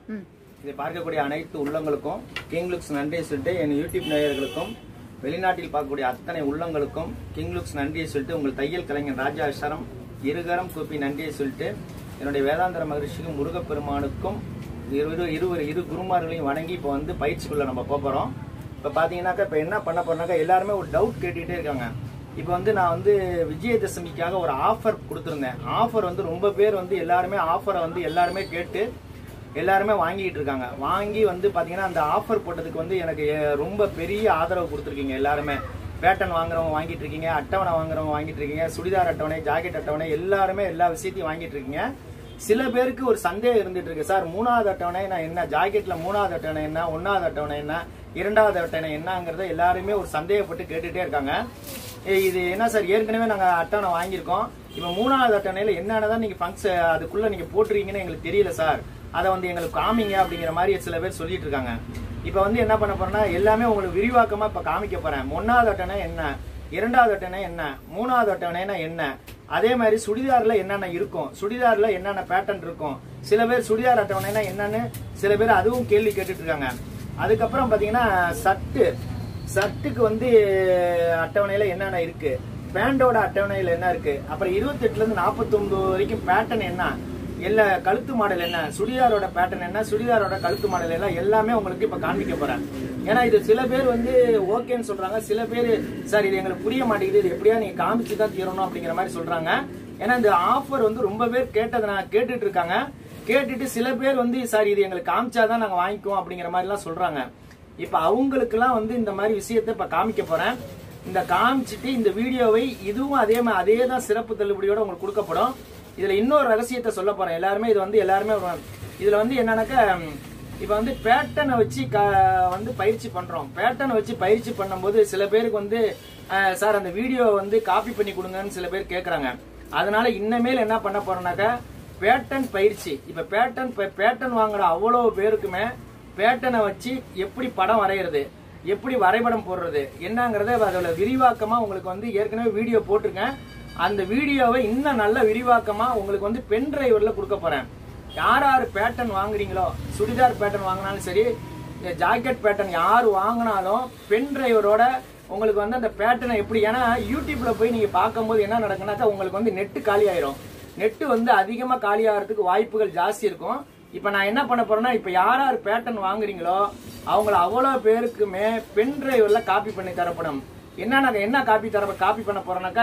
ம் இதை பார்க்கக்கூடிய அனைத்து உள்ளங்களுக்கும் கிங் லுக்ஸ் நன்றி சொல்லிட்டு என் யூடியூப் நேயர்களுக்கும் வெளிநாட்டில் பார்க்கக்கூடிய அத்தனை உள்ளங்களுக்கும் கிங் லுக்ஸ் நன்றியை சொல்லிட்டு உங்கள் தையல் கலைஞர் ராஜா சரம் இருகரம் கூப்பி நன்றியை சொல்லிட்டு என்னுடைய வேதாந்தர மகிழ்ச்சிக்கும் முருகப்பெருமானுக்கும் இரு இருவர் இரு குருமார்களையும் வணங்கி இப்போ வந்து பயிற்சிக்குள்ள நம்ம போக போகிறோம் இப்போ பார்த்தீங்கன்னாக்கா இப்போ என்ன பண்ண போறோம்னாக்கா எல்லாருமே ஒரு டவுட் கேட்டுக்கிட்டே இருக்காங்க இப்போ வந்து நான் வந்து விஜயதசமிக்காக ஒரு ஆஃபர் கொடுத்துருந்தேன் ஆஃபர் வந்து ரொம்ப பேர் வந்து எல்லாருமே ஆஃபரை வந்து எல்லாருமே கேட்டு எல்லாருமே வாங்கிட்டு இருக்காங்க வாங்கி வந்து பாத்தீங்கன்னா அந்த ஆஃபர் போட்டதுக்கு வந்து எனக்கு எ- ரொம்ப பெரிய ஆதரவு கொடுத்துருக்கீங்க எல்லாருமே பேட்டன் வாங்குறவங்க வாங்கிட்டு இருக்கீங்க அட்டவணை வாங்குறவங்க வாங்கிட்டு இருக்கீங்க சுடிதார் அட்டவணை ஜாக்கெட் அட்டவணை எல்லாருமே எல்லா விஷயத்தையும் வாங்கிட்டு இருக்கீங்க சில பேருக்கு ஒரு சந்தேகம் இருந்துட்டு இருக்கு சார் மூணாவது அட்டவணை நான் என்ன ஜாக்கெட்ல மூணாவது அட்டவணை என்ன ஒன்னாவது அட்டவணை என்ன இரண்டாவது அட்டவணை என்னங்கிறத எல்லாருமே ஒரு சந்தேகப்பட்டு கேட்டுட்டே இருக்காங்க ஏய், இது என்ன சார் ஏற்கனவே நாங்க அட்டவணை வாங்கியிருக்கோம் இப்ப மூணாவது அட்டவணையில என்னென்னதான் நீங்க ஃபங்க்ஷன் அதுக்குள்ள நீங்க போட்டுருக்கீங்கன்னு எங்களுக்கு தெரியல சார் அதை வந்து எங்களுக்கு காமிங்க அப்படிங்கிற மாதிரி சில பேர் சொல்லிட்டு இருக்காங்க இப்ப வந்து என்ன பண்ண போறேன்னா எல்லாமே உங்களுக்கு விரிவாக்கமா இப்ப காமிக்க போறேன் ஒன்னாவது அட்டவணை என்ன இரண்டாவது அட்டவணை என்ன மூணாவது அட்டவணைனா என்ன அதே மாதிரி சுடிதார்ல என்னென்ன இருக்கும் சுடிதார்ல என்னென்ன பேட்டர்ன் இருக்கும் சில பேர் சுடிதார் அட்டவணைனா என்னன்னு சில பேர் அதுவும் கேள்வி கேட்டுட்டு இருக்காங்க அதுக்கப்புறம் பாத்தீங்கன்னா சட்டு சட்டுக்கு வந்து அட்டவணையில என்னென்ன இருக்கு பேண்டோட அட்டவணையில என்ன இருக்கு அப்புறம் இருபத்தி எட்டுல இருந்து நாற்பத்தி வரைக்கும் பேட்டர்ன் என்ன எல்லா கழுத்து மாடல் என்ன சுடிதாரோட பேட்டர்ன் என்ன சுடிதாரோட கழுத்து மாடல் எல்லாம் எல்லாமே உங்களுக்கு இப்ப காண்பிக்க போறேன் ஏன்னா இது சில பேர் வந்து ஓகேன்னு சொல்றாங்க சில பேர் சார் இது எங்களுக்கு புரிய மாட்டேங்குது இது எப்படியா நீங்க காமிச்சு தான் தீரணும் அப்படிங்கிற மாதிரி சொல்றாங்க ஏன்னா இந்த ஆஃபர் வந்து ரொம்ப பேர் கேட்டதை நான் கேட்டுட்டு இருக்காங்க கேட்டுட்டு சில பேர் வந்து சார் இது எங்களுக்கு காமிச்சாதான் நாங்க வாங்கிக்குவோம் அப்படிங்கிற மாதிரி எல்லாம் சொல்றாங்க இப்ப அவங்களுக்கெல்லாம் வந்து இந்த மாதிரி விஷயத்தை இப்ப காமிக்க போறேன் இந்த காமிச்சிட்டு இந்த வீடியோவை இதுவும் அதே மாதிரி அதே தான் சிறப்பு தள்ளுபடியோட உங்களுக்கு கொடுக்கப்படும் இதுல இன்னொரு ரகசியத்தை சொல்ல போறேன் எல்லாருமே இது வந்து எல்லாருமே ஒரு- இதுல வந்து என்னன்னாக்கா ம், இப்ப வந்து பேட்டனை வச்சு க- வந்து பயிற்சி பண்றோம் பேட்டனை வச்சு பயிற்சி பண்ணும்போது சில பேருக்கு வந்து அஹ், சார் அந்த வீடியோ வந்து காப்பி பண்ணி கொடுங்கன்னு சில பேர் கேக்குறாங்க அதனால இன்னமேல் என்ன பண்ண போறோம்னாக்கா பேட்டன் பயிற்சி இப்ப பேட்டன் பேட்டன் வாங்குற அவ்வளவு பேருக்குமே பேட்டனை வச்சு எப்படி படம் வரைகிறது எப்படி வரைபடம் போடுறது என்னங்கறத அதோட விரிவாக்கமா உங்களுக்கு வந்து ஏற்கனவே வீடியோ போட்டிருக்கேன் அந்த வீடியோவை இன்னும் நல்ல விரிவாக்கமா உங்களுக்கு வந்து பென் டிரைவர்ல கொடுக்க போறேன் யார் யார் பேட்டர்ன் வாங்குறீங்களோ சுடிதார் பேட்டர்ன் வாங்கினாலும் சரி இந்த ஜாக்கெட் பேட்டர்ன் யார் வாங்கினாலும் பென் டிரைவரோட உங்களுக்கு வந்து அந்த பேட்டர்னை எப்படி ஏன்னா யூடியூப்ல போய் நீங்க பார்க்கும்போது என்ன நடக்குனாக்கா உங்களுக்கு வந்து நெட்டு காலி ஆயிரும் நெட்டு வந்து அதிகமா காலி ஆகிறதுக்கு வாய்ப்புகள் ஜாஸ்தி இருக்கும் இப்ப நான் என்ன பண்ண போறேன்னா இப்ப யார் யார் பேட்டர்ன் வாங்குறீங்களோ அவங்கள அவ்வளவு பேருக்குமே பென் டிரைவர்ல காப்பி பண்ணி தரப்படும் என்ன நாங்க என்ன காப்பி தர காப்பி பண்ண போறோம்னாக்கா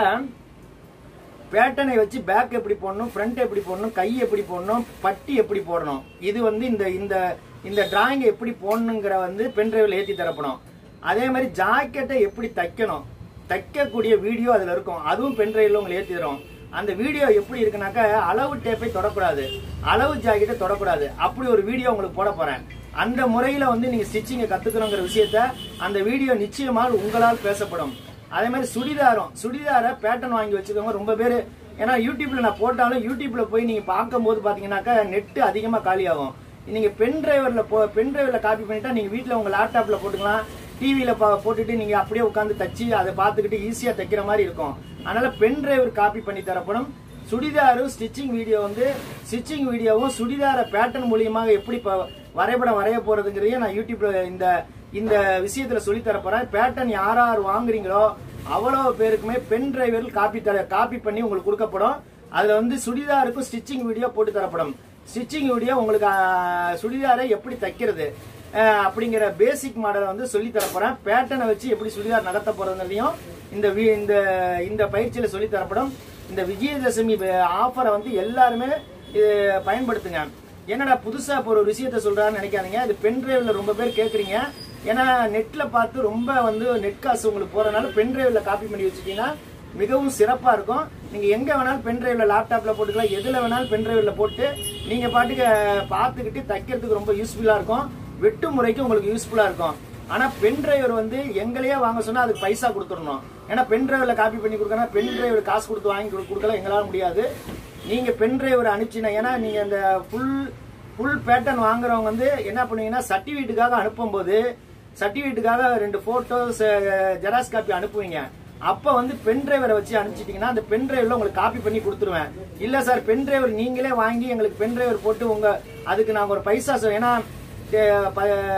பேட்டனை வச்சு பேக் எப்படி போடணும் ஃப்ரண்ட் எப்படி போடணும் கை எப்படி போடணும் பட்டி எப்படி போடணும் இது வந்து இந்த இந்த இந்த டிராயிங் எப்படி போடணுங்கிற வந்து பென் டிரைவ்ல ஏத்தி தரப்படும் அதே மாதிரி ஜாக்கெட்டை எப்படி தைக்கணும் தைக்கக்கூடிய வீடியோ அதுல இருக்கும் அதுவும் பென் டிரைவ்ல உங்களுக்கு ஏத்தி தரும் அந்த வீடியோ எப்படி இருக்குனாக்கா அளவு டேப்பை தொடக்கூடாது அளவு ஜாக்கெட்டை தொடக்கூடாது அப்படி ஒரு வீடியோ உங்களுக்கு போட போறேன் அந்த முறையில வந்து நீங்க ஸ்டிச்சிங்கை கத்துக்கணுங்கிற விஷயத்த அந்த வீடியோ நிச்சயமாக உங்களால் பேசப்படும் அதே மாதிரி சுடிதாரம் சுடிதார பேட்டர்ன் வாங்கி வச்சுக்கோங்க ரொம்ப பேர் ஏன்னா யூடியூப்ல நான் போட்டாலும் யூடியூப்ல போய் நீங்க பார்க்கும்போது பாத்தீங்கன்னாக்கா நெட் அதிகமா காலியாகும் நீங்க பென் டிரைவர்ல போ பென் டிரைவர்ல காப்பி பண்ணிட்டா நீங்க வீட்ல உங்க லேப்டாப்ல போட்டுக்கலாம் டிவியில போட்டுட்டு நீங்க அப்படியே உட்காந்து தச்சு அதை பார்த்துக்கிட்டு ஈஸியா தைக்கிற மாதிரி இருக்கும் அதனால பென் டிரைவர் காப்பி பண்ணி தரப்படும் சுடிதாரும் ஸ்டிச்சிங் வீடியோ வந்து ஸ்டிச்சிங் வீடியோவும் சுடிதார பேட்டர்ன் மூலியமாக எப்படி ப- வரைபடம் வரைய போறதுங்கிறதையும் நான் யூடியூப்ல இந்த இந்த விஷயத்துல சொல்லி தர போறேன் பேட்டர்ன் யார் யார் வாங்குறீங்களோ அவ்வளவு பேருக்குமே பென் டிரைவரில் காப்பி தர காப்பி பண்ணி உங்களுக்கு கொடுக்கப்படும் அதுல வந்து சுடிதாருக்கும் ஸ்டிச்சிங் வீடியோ போட்டு தரப்படும் ஸ்டிச்சிங் வீடியோ உங்களுக்கு ஆஹ், சுடிதாரை எப்படி தைக்கிறது ஆஹ், அப்படிங்கிற பேசிக் மாடலை வந்து சொல்லி தர போறேன் பேட்டர்னை வச்சு எப்படி சுடிதார் நடத்த போறதுலையும் இந்த வி- இந்த இந்த பயிற்சியில சொல்லி தரப்படும் இந்த விஜயதசமி ஆஃபரை வந்து எல்லாருமே இது பயன்படுத்துங்க என்னடா புதுசா இப்போ ஒரு விஷயத்த சொல்றான்னு நினைக்காதீங்க இது பென் டிரைவ்ல ரொம்ப பேர் கேக்குறீங்க ஏன்னா நெட்ல பார்த்து ரொம்ப வந்து நெட் காசு உங்களுக்கு போறதுனால பென் டிரைவ்ல காப்பி பண்ணி வச்சுட்டீங்கன்னா மிகவும் சிறப்பா இருக்கும் நீங்க எங்க வேணாலும் பென் டிரைவ்ல லேப்டாப்ல போட்டுக்கலாம் எதுல வேணாலும் பென் டிரைவ்ல போட்டு நீங்க பாட்டுக்கு பார்த்துக்கிட்டு தைக்கிறதுக்கு ரொம்ப யூஸ்ஃபுல்லா இருக்கும் வெட்டு முறைக்கு உங்களுக்கு யூஸ்ஃபுல்லா இருக்கும் ஆனா பென் டிரைவர் வந்து எங்களையே வாங்க சொன்னா அதுக்கு பைசா கொடுத்துடணும் ஏன்னா பென் டிரைவர்ல காப்பி பண்ணி கொடுக்கணும் பென் டிரைவர் காசு கொடுத்து வாங்கி கொடு- கொடுக்கலாம் எங்களால முடியாது நீங்க பென் டிரைவர் அனுப்பிச்சினா ஏன்னா நீங்க அந்த ஃபுல் ஃபுல் பேட்டர்ன் வாங்குறவங்க வந்து என்ன பண்ணுவீங்கன்னா சர்டிஃபிகேட்டுக்காக அனுப்பும்போது சர்டிஃபிகேட்டுக்காக ரெண்டு போட்டோஸ் ஜெராக்ஸ் காப்பி அனுப்புவீங்க அப்ப வந்து பென் டிரைவரை வச்சு அனுப்பிச்சிட்டீங்கன்னா அந்த பென் டிரைவ்ல உங்களுக்கு காப்பி பண்ணி கொடுத்துருவேன் இல்ல சார் பென் டிரைவர் நீங்களே வாங்கி எங்களுக்கு பென் டிரைவர் போட்டு உங்க அதுக்கு நாங்க ஒரு பைசா சார் ஏன்னா டே-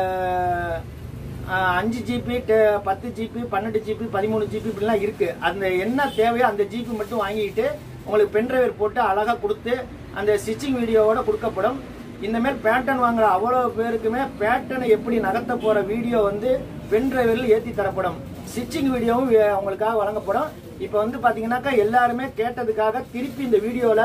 ப- ஆஹ் அஞ்சு ஜிபி பத்து ஜிபி பன்னெண்டு ஜிபி பதிமூணு ஜிபி இப்படிலாம் இருக்கு அந்த என்ன தேவையோ அந்த ஜிபி மட்டும் வாங்கிட்டு உங்களுக்கு பென் டிரைவர் போட்டு அழகா கொடுத்து அந்த ஸ்டிச்சிங் வீடியோவோட கொடுக்கப்படும் இந்த மாதிரி பேட்டர்ன் வாங்குற அவ்வளோ பேருக்குமே பேட்டர்னை எப்படி நகர்த்த போற வீடியோ வந்து பென் டிரைவரில் ஏற்றி தரப்படும் ஸ்டிச்சிங் வீடியோவும் வே- உங்களுக்காக வழங்கப்படும் இப்போ வந்து பாத்தீங்கன்னாக்கா எல்லாருமே கேட்டதுக்காக திருப்பி இந்த வீடியோல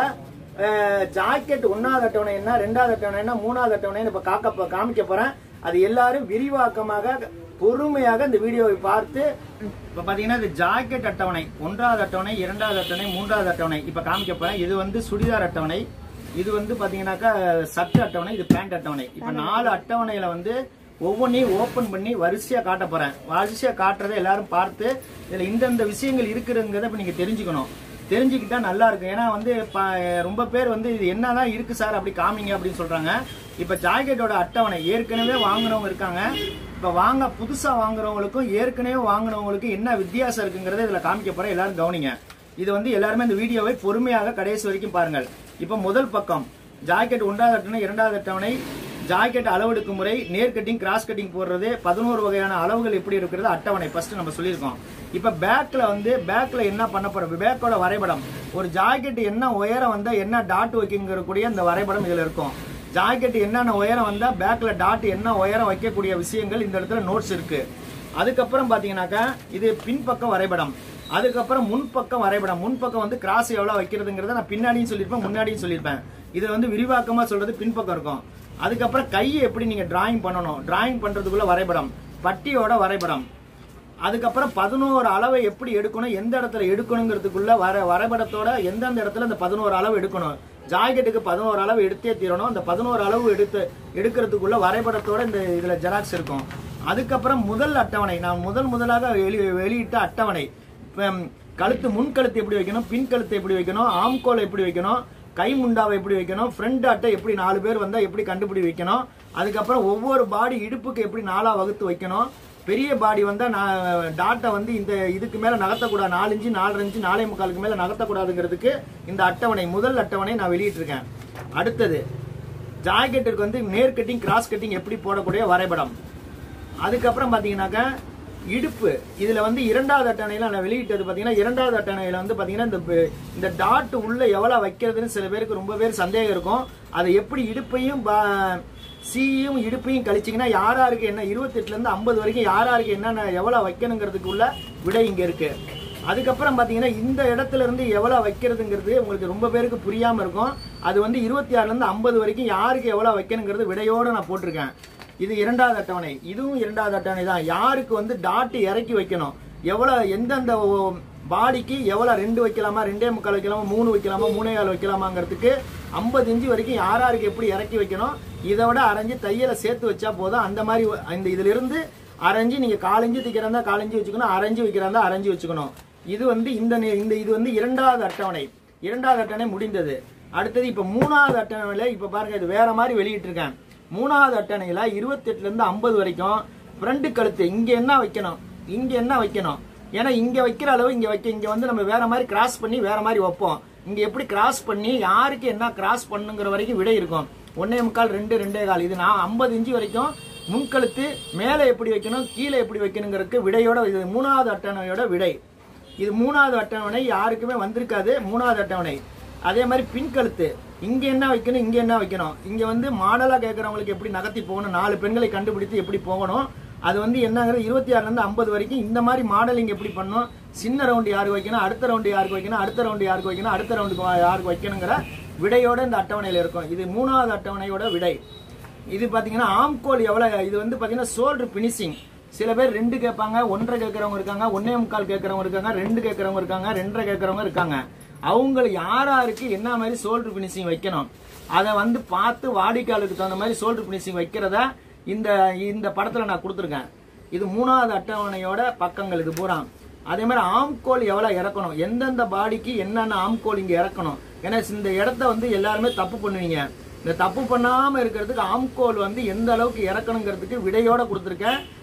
ஜாக்கெட் ஒன்னாவது அட்டவணை என்ன ரெண்டாவது அட்டவணை என்ன மூணாவது அட்டவணை இப்ப காக்க காமிக்க போறேன் அது எல்லாரும் விரிவாக்கமாக பொறுமையாக இந்த வீடியோவை பார்த்து இப்ப பாத்தீங்கன்னா இது ஜாக்கெட் அட்டவணை ஒன்றாவது அட்டவணை இரண்டாவது அட்டவணை மூன்றாவது அட்டவணை இப்ப காமிக்க போறேன் இது வந்து சுடிதார் அட்டவணை இது வந்து பாத்தீங்கன்னாக்கா சட்டு அட்டவணை இது பேண்ட் அட்டவணை இப்ப நாலு அட்டவணையில வந்து ஒவ்வொன்றையும் ஓபன் பண்ணி வரிசையா காட்ட போறேன் வரிசையா காட்டுறதை எல்லாரும் பார்த்து இதுல இந்தந்த விஷயங்கள் இருக்குதுங்கிறத இப்ப நீங்க தெரிஞ்சுக்கணும் தெரிஞ்சுக்கிட்டா நல்லா இருக்கும் ஏன்னா வந்து ப- ரொம்ப பேர் வந்து இது என்னதான் இருக்கு சார் அப்படி காமிங்க அப்படின்னு சொல்றாங்க இப்ப ஜாக்கெட்டோட அட்டவணை ஏற்கனவே வாங்குறவங்க இருக்காங்க இப்ப வாங்க புதுசா வாங்குறவங்களுக்கும் ஏற்கனவே வாங்குறவங்களுக்கும் என்ன வித்தியாசம் இருக்குங்கிறத இதுல காமிக்க போறேன் எல்லாரும் கவனிங்க இது வந்து எல்லாருமே இந்த வீடியோவை பொறுமையாக கடைசி வரைக்கும் பாருங்கள் இப்ப முதல் பக்கம் ஜாக்கெட் ஒன்றாவது அட்டவணை இரண்டாவது அட்டவணை ஜாக்கெட் அளவெடுக்கும் முறை நேர் கட்டிங் கிராஸ் கட்டிங் போடுறது பதினோரு வகையான அளவுகள் எப்படி இருக்கிறது அட்டவணை ஃபர்ஸ்ட் நம்ம சொல்லியிருக்கோம் இப்ப பேக்ல வந்து பேக்ல என்ன பண்ண போறோம் பேக்கோட வரைபடம் ஒரு ஜாக்கெட் என்ன உயரம் வந்தா என்ன டாட் வைக்கக்கூடிய அந்த வரைபடம் இதுல இருக்கும் ஜாக்கெட் என்னென்ன உயரம் வந்தா பேக்ல டாட் என்ன உயரம் வைக்கக்கூடிய விஷயங்கள் இந்த இடத்துல நோட்ஸ் இருக்கு அதுக்கப்புறம் பாத்தீங்கன்னாக்கா இது பின்பக்கம் வரைபடம் அதுக்கப்புறம் முன்பக்கம் வரைபடம் முன்பக்கம் வந்து கிராஸ் எவ்வளவு வைக்கிறதுங்கிறத நான் பின்னாடியும் சொல்லியிருப்பேன் முன்னாடியும் சொல்லியிருப்பேன் இதுல வந்து விரிவாக்கமா சொல்றது பின்பக்கம் இருக்கும் அதுக்கப்புறம் கையை எப்படி நீங்க டிராயிங் பண்ணணும் டிராயிங் பண்றதுக்குள்ள வரைபடம் பட்டியோட வரைபடம் அதுக்கப்புறம் பதினோரு அளவை எப்படி எடுக்கணும் எந்த இடத்துல எடுக்கணுங்கிறதுக்குள்ள வர வரைபடத்தோட எந்தெந்த இடத்துல இந்த பதினோரு அளவு எடுக்கணும் ஜாக்கெட்டுக்கு பதினோரு அளவு எடுத்தே தீரணும் அந்த பதினோரு அளவு எடுத்து எடுக்கிறதுக்குள்ள வரைபடத்தோட இந்த இதுல ஜெராக்ஸ் இருக்கும் அதுக்கப்புறம் முதல் அட்டவணை நான் முதல் முதலாக வெளி வெளியிட்ட அட்டவணை இப்ப, ம், கழுத்து முன் கழுத்து எப்படி வைக்கணும் பின் கழுத்து எப்படி வைக்கணும் ஆம்கோலை எப்படி வைக்கணும் கை முண்டாவை எப்படி வைக்கணும் ஃப்ரண்ட் அட்டை எப்படி நாலு பேர் வந்தா எப்படி கண்டுபிடி வைக்கணும் அதுக்கப்புறம் ஒவ்வொரு பாடி இடுப்புக்கு எப்படி நாலா வகுத்து வைக்கணும் பெரிய பாடி வந்தா நான் டாட்டை வந்து இந்த இதுக்கு மேல நகர்த்தக்கூடாது நாலு இன்ச்சு நாலரை இன்ச்சு நாலே முக்காலுக்கு மேல நகர்த்தக்கூடாதுங்கிறதுக்கு இந்த அட்டவணை முதல் அட்டவணை நான் வெளியிட்டிருக்கேன் அடுத்தது ஜாக்கெட்டுக்கு வந்து நேர் கட்டிங் கிராஸ் கட்டிங் எப்படி போடக்கூடிய வரைபடம் அதுக்கப்புறம் பாத்தீங்கன்னாக்கா இடுப்பு இதுல வந்து இரண்டாவது அட்டவணையில நான் வெளியிட்டது பாத்தீங்கன்னா இரண்டாவது அட்டவணையில வந்து பாத்தீங்கன்னா இந்த ப- இந்த டாட் உள்ள எவ்வளவு வைக்கிறதுன்னு சில பேருக்கு ரொம்ப பேர் சந்தேகம் இருக்கும் அதை எப்படி இடுப்பையும் பா- சீயும் இடுப்பையும் கழிச்சீங்கன்னா யார் யாருக்கு என்ன இருபத்தெட்டுல இருந்து ஐம்பது வரைக்கும் யார் யாருக்கு என்னென்ன எவ்வளவு வைக்கணுங்கிறதுக்குள்ள விடை இங்க இருக்கு அதுக்கப்புறம் பாத்தீங்கன்னா இந்த இடத்துல இருந்து எவ்வளவு வைக்கிறதுங்கிறது உங்களுக்கு ரொம்ப பேருக்கு புரியாம இருக்கும் அது வந்து இருபத்தி ஆறுல இருந்து ஐம்பது வரைக்கும் யாருக்கு எவ்வளவு வைக்கணுங்கிறது விடையோட நான் போட்டிருக்கேன் இது இரண்டாவது அட்டவணை இதுவும் இரண்டாவது அட்டவணை தான் யாருக்கு வந்து டாட் இறக்கி வைக்கணும் எவ்வளவு எந்தெந்த ஓ- பாடிக்கு எவ்வளவு ரெண்டு வைக்கலாமா ரெண்டே முக்கால் வைக்கலாமா மூணு வைக்கலாமா மூணே கால் வைக்கலாமாங்கிறதுக்கு ஐம்பது இன்ச்சு வரைக்கும் யார் யாருக்கு எப்படி இறக்கி வைக்கணும் இதை விட அரைஞ்சு தையலை சேர்த்து வச்சா போதும் அந்த மாதிரி ஒ- இந்த இதுல இருந்து அரைஞ்சு நீங்க காலஞ்சு தைக்கிறதா காலஞ்சு வச்சுக்கணும் அரைஞ்சு வைக்கிறதா அரைஞ்சு வச்சுக்கணும் இது வந்து இந்த நே- இந்த இது வந்து இரண்டாவது அட்டவணை இரண்டாவது அட்டவணை முடிந்தது அடுத்தது இப்ப மூணாவது அட்டவணையில இப்ப பாருங்க இது வேற மாதிரி வெளியிட்டிருக்கேன் மூணாவது அட்டவணையில இருபத்தெட்டுல இருந்து ஐம்பது வரைக்கும் ஃப்ரண்ட் கழுத்து இங்க என்ன வைக்கணும் இங்க என்ன வைக்கணும் ஏன்னா இங்க வைக்கிற அளவு இங்க வைக்க இங்க வந்து நம்ம வேற மாதிரி கிராஸ் பண்ணி வேற மாதிரி வைப்போம் இங்க எப்படி கிராஸ் பண்ணி யாருக்கு என்ன கிராஸ் பண்ணுங்கிற வரைக்கும் விடை இருக்கும் ஒன்னே முக்கால் ரெண்டு ரெண்டே கால் இது நான் ஐம்பது இன்ச்சு வரைக்கும் முன்கழுத்து மேலே எப்படி வைக்கணும் கீழே எப்படி வைக்கணுங்கிறதுக்கு விடையோட இது மூணாவது அட்டவணையோட விடை இது மூணாவது அட்டவணை யாருக்குமே வந்திருக்காது மூணாவது அட்டவணை அதே மாதிரி பின்கழுத்து இங்க என்ன வைக்கணும் இங்க என்ன வைக்கணும் இங்க வந்து மாடலா கேட்கறவங்களுக்கு எப்படி நகர்த்தி போகணும் நாலு பெண்களை கண்டுபிடித்து எப்படி போகணும் அது வந்து என்னங்கிறது இருபத்தி ஆறுல இருந்து ஐம்பது வரைக்கும் இந்த மாதிரி மாடலிங் எப்படி பண்ணணும் சின்ன ரவுண்டு யாருக்கு வைக்கணும் அடுத்த ரவுண்டு யாருக்கு வைக்கணும் அடுத்த ரவுண்டு யாருக்கு வைக்கணும் அடுத்த ரவுண்டுக்கு யாருக்கு வைக்கணுங்கிற விடையோட இந்த அட்டவணையில இருக்கும் இது மூணாவது அட்டவணையோட விடை இது பாத்தீங்கன்னா ஆம்கோல் எவ்வளவு இது வந்து பாத்தீங்கன்னா சோல்டர் பினிஷிங் சில பேர் ரெண்டு கேட்பாங்க ஒன்றரை கேட்கறவங்க இருக்காங்க ஒன்னே முக்கால் கேட்கறவங்க இருக்காங்க ரெண்டு கேட்கறவங்க இருக்காங்க ரெண்டரை கேட்கறவங்க இருக்காங்க அவங்க யார் யாருக்கு என்ன மாதிரி சோல்டர் பினிஷிங் வைக்கணும் அதை வந்து பார்த்து வாடிக்கையாளருக்கு தகுந்த மாதிரி சோல்டர் பினிஷிங் வைக்கிறத இந்த இந்த படத்துல நான் கொடுத்துருக்கேன் இது மூணாவது அட்டவணையோட பக்கங்கள் இது பூரா அதே மாதிரி ஆம்கோல் எவ்வளவு இறக்கணும் எந்தெந்த பாடிக்கு என்னென்ன ஆம்கோல் இங்க இறக்கணும் ஏன்னா இந்த இடத்த வந்து எல்லாருமே தப்பு பண்ணுவீங்க இந்த தப்பு பண்ணாம இருக்கிறதுக்கு ஆம்கோல் வந்து எந்த அளவுக்கு இறக்கணுங்கிறதுக்கு விடையோட கொடுத்துருக்கேன்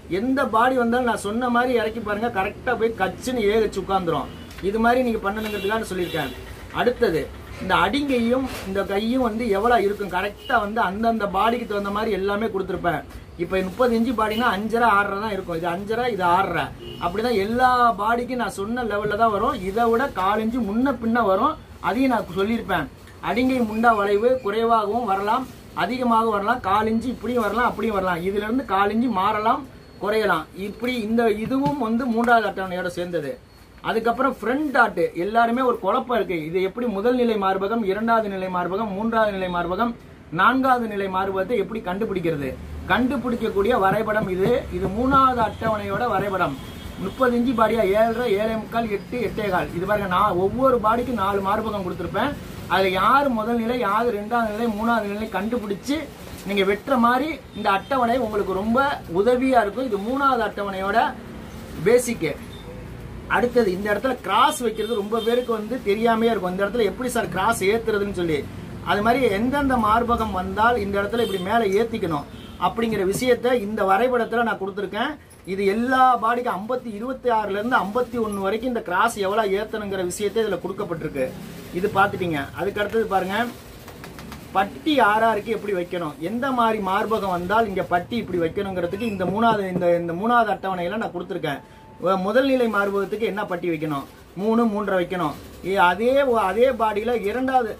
எந்த பாடி வந்தாலும் நான் சொன்ன மாதிரி இறக்கி பாருங்க கரெக்டா போய் கச்சுன்னு ஏகச்சு உட்காந்துரும் இது மாதிரி நீங்க பண்ணணுங்கிறதுக்காக சொல்லியிருக்கேன் அடுத்தது இந்த அடிங்கையும் இந்த கையும் வந்து எவ்வளவு இருக்கும் கரெக்டா வந்து அந்தந்த பாடிக்கு தகுந்த மாதிரி எல்லாமே கொடுத்துருப்பேன் இப்ப முப்பது இன்ச்சு பாடினா அஞ்சரை ஆறரை தான் இருக்கும் இது அஞ்சரை இது ஆறரை அப்படிதான் எல்லா பாடிக்கும் நான் சொன்ன லெவல்ல தான் வரும் இதை விட கால் இன்ச்சு முன்ன பின்ன வரும் அதையும் நான் சொல்லியிருப்பேன் அடிங்கை முண்டா வளைவு குறைவாகவும் வரலாம் அதிகமாக வரலாம் கால் இன்ச்சு இப்படியும் வரலாம் அப்படியும் வரலாம் இதுல இருந்து கால் இன்ச்சு மாறலாம் குறையலாம் இப்படி இந்த இதுவும் வந்து மூன்றாவது அட்டவணையோட சேர்ந்தது அதுக்கப்புறம் ஃப்ரண்ட் டாட் எல்லாருமே ஒரு குழப்பம் இருக்கு இது எப்படி முதல் நிலை மார்பகம் இரண்டாவது நிலை மார்பகம் மூன்றாவது நிலை மார்பகம் நான்காவது நிலை மார்பகத்தை எப்படி கண்டுபிடிக்கிறது கண்டுபிடிக்கக்கூடிய வரைபடம் இது இது மூணாவது அட்டவணையோட வரைபடம் முப்பது இன்ச்சு பாடியா ஏழரை ஏழே முக்கால் எட்டு எட்டே கால் இது பாருங்க நான் ஒவ்வொரு பாடிக்கும் நாலு மார்பகம் கொடுத்துருப்பேன் அதுல யார் முதல் நிலை யார் ரெண்டாவது நிலை மூணாவது நிலை கண்டுபிடிச்சு நீங்க வெட்டுற மாதிரி இந்த அட்டவணை உங்களுக்கு ரொம்ப உதவியா இருக்கும் இது மூணாவது அட்டவணையோட பேசிக்கு அடுத்தது இந்த இடத்துல கிராஸ் வைக்கிறது ரொம்ப பேருக்கு வந்து தெரியாமையே இருக்கும் இந்த இடத்துல எப்படி சார் கிராஸ் ஏத்துறதுன்னு சொல்லி அது மாதிரி எந்தெந்த மார்பகம் வந்தால் இந்த இடத்துல இப்படி மேலே ஏத்திக்கணும் அப்படிங்கிற விஷயத்த இந்த வரைபடத்துல நான் கொடுத்துருக்கேன் இது எல்லா பாடிக்கும் ஐம்பத்தி இருபத்தி ஆறுல இருந்து ஐம்பத்தி ஒன்னு வரைக்கும் இந்த கிராஸ் எவ்வளவு ஏத்தணுங்கிற விஷயத்த இதுல கொடுக்கப்பட்டிருக்கு இது பாத்துட்டீங்க அதுக்கு அடுத்தது பாருங்க பட்டி ஆறாருக்கு எப்படி வைக்கணும் எந்த மாதிரி மார்பகம் வந்தால் இங்க பட்டி இப்படி வைக்கணுங்கிறதுக்கு இந்த மூணாவது இந்த இந்த மூணாவது அட்டவணையில நான் கொடுத்துருக்கேன் அஹ் முதல் நிலை மார்பகத்துக்கு என்ன பட்டி வைக்கணும் மூணு மூன்றரை வைக்கணும் இ- அதே அதே பாடியில இரண்டாவது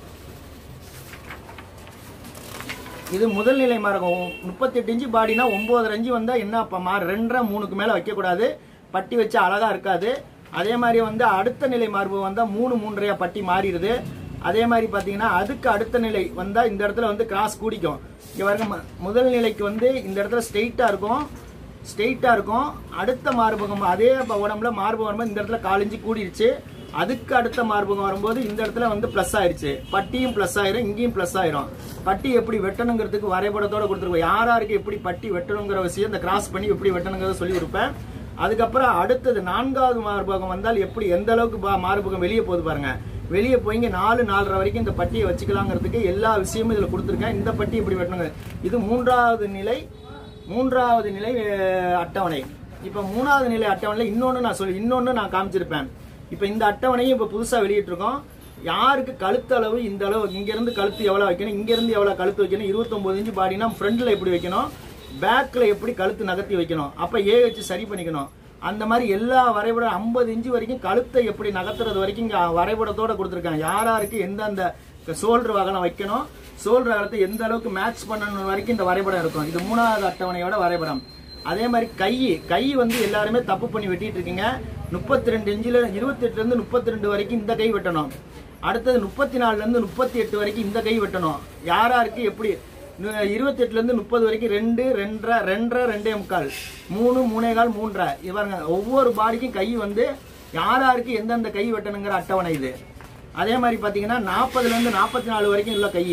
இது முதல் நிலை மார்க்கம் முப்பத்தெட்டு இன்ச்சு பாடினா ஒன்பதரை இன்ச்சு வந்தா என்ன அப்ப மா ரெண்டரை மூணுக்கு மேல வைக்கக்கூடாது பட்டி வச்சு அழகா இருக்காது அதே மாதிரி வந்து அடுத்த நிலை மார்பு வந்தா மூணு மூன்றரையா பட்டி மாறிடுது அதே மாதிரி பாத்தீங்கன்னா அதுக்கு அடுத்த நிலை வந்தா இந்த இடத்துல வந்து கிராஸ் கூடிக்கும் இங்க பாருங்க ம- முதல் நிலைக்கு வந்து இந்த இடத்துல ஸ்ட்ரெயிட்டா இருக்கும் ஸ்ட்ரெயிட்டா இருக்கும் அடுத்த மார்பகம் அதே ப- உடம்புல மார்பகம் வரும்போது இந்த இடத்துல காலிஞ்சு கூடிருச்சு அதுக்கு அடுத்த மார்பகம் வரும்போது இந்த இடத்துல வந்து பிளஸ் ஆயிருச்சு பட்டியும் பிளஸ் ஆயிரும் இங்கேயும் பிளஸ் ஆயிரும் பட்டி எப்படி வெட்டணுங்கிறதுக்கு வரைபடத்தோட கொடுத்துருக்கோம் யார் யாருக்கு எப்படி பட்டி வெட்டணுங்கிற விஷயம் இந்த கிராஸ் பண்ணி எப்படி வெட்டணுங்கிறத சொல்லி கொடுப்பேன் அதுக்கப்புறம் அடுத்தது நான்காவது மார்பகம் வந்தால் எப்படி எந்த அளவுக்கு பா- மார்பகம் வெளியே போகுது பாருங்க வெளியே போய் இங்க நாலு நாலரை வரைக்கும் இந்த பட்டியை வச்சுக்கலாங்கிறதுக்கு எல்லா விஷயமும் இதுல கொடுத்துருக்கேன் இந்த பட்டி எப்படி வெட்டணுங்க இது மூன்றாவது நிலை மூன்றாவது நிலை அஹ், அட்டவணை இப்ப மூணாவது நிலை அட்டவணையில இன்னொன்னு நான் சொல்லி இன்னொன்னு நான் காமிச்சிருப்பேன் இப்ப இந்த அட்டவணையும் இப்ப புதுசா வெளியிட்டிருக்கோம் யாருக்கு கழுத்து அளவு இந்த அளவு இங்க இருந்து கழுத்து எவ்வளவு வைக்கணும் இங்க இருந்து எவ்வளவு கழுத்து வைக்கணும் 29 இன்ச்சு பாடினா ஃப்ரண்ட்ல எப்படி வைக்கணும் பேக்ல எப்படி கழுத்து நகர்த்தி வைக்கணும் அப்ப ஏ வச்சு சரி பண்ணிக்கணும் அந்த மாதிரி எல்லா வரைபடம் 50 இன்ச்சு வரைக்கும் கழுத்தை எப்படி நகர்த்துறது வரைக்கும் இங்க வரைபடத்தோட கொடுத்துருக்காங்க யார் யாருக்கு எந்தெந்த சோல்டர் வகனம் வைக்கணும் சோல்டர் வகனத்தை எந்த அளவுக்கு மேட்ச் பண்ணணும் வரைக்கும் இந்த வரைபடம் இருக்கும் இது மூணாவது அட்டவணையோட வரைபடம் அதே மாதிரி கை கை வந்து எல்லாருமே தப்பு பண்ணி வெட்டிட்டு இருக்கீங்க முப்பத்தி ரெண்டு இன்ச்சில் இருபத்தி எட்டுல இருந்து முப்பத்தி ரெண்டு வரைக்கும் இந்த கை வெட்டணும் அடுத்தது முப்பத்தி நாலுல இருந்து முப்பத்தி எட்டு வரைக்கும் இந்த கை வெட்டணும் யார் யாருக்கு எப்படி இருபத்தி எட்டுல இருந்து முப்பது வரைக்கும் ரெண்டு ரெண்டரை ரெண்டரை ரெண்டே முக்கால் மூணு மூணே கால் மூன்றரை இது பாருங்க ஒவ்வொரு பாடிக்கும் கை வந்து யார் யாருக்கு எந்தெந்த கை வெட்டணுங்கிற அட்டவணை இது அதே மாதிரி பாத்தீங்கன்னா நாற்பதுல இருந்து நாற்பத்தி நாலு வரைக்கும் உள்ள கை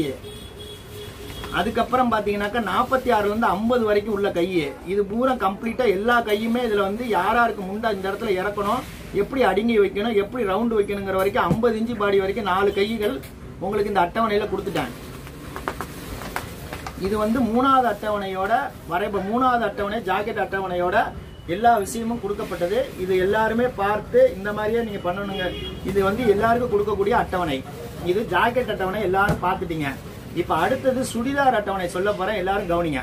அதுக்கப்புறம் பாத்தீங்கன்னாக்கா நாற்பத்தி ஆறுல இருந்து ஐம்பது வரைக்கும் உள்ள கை இது பூரா கம்ப்ளீட்டா எல்லா கையுமே இதுல வந்து யாராருக்கு முண்டா இந்த இடத்துல இறக்கணும் எப்படி அடுங்கி வைக்கணும் எப்படி ரவுண்டு வைக்கணுங்கிற வரைக்கும் ஐம்பது இன்ச்சு பாடி வரைக்கும் நாலு கைகள் உங்களுக்கு இந்த அட்டவணையில கொடுத்துட்டாங்க இது வந்து மூணாவது அட்டவணையோட வரைப மூணாவது அட்டவணை ஜாக்கெட் அட்டவணையோட எல்லா விஷயமும் கொடுக்கப்பட்டது இது எல்லாருமே பார்த்து இந்த மாதிரியே நீங்க பண்ணணுங்க இது வந்து எல்லாருக்கும் கொடுக்கக்கூடிய அட்டவணை இது ஜாக்கெட் அட்டவணை எல்லாரும் பார்த்துட்டீங்க இப்ப அடுத்தது சுடிதார் அட்டவணை சொல்ல போறேன் எல்லாரும் கவனிங்க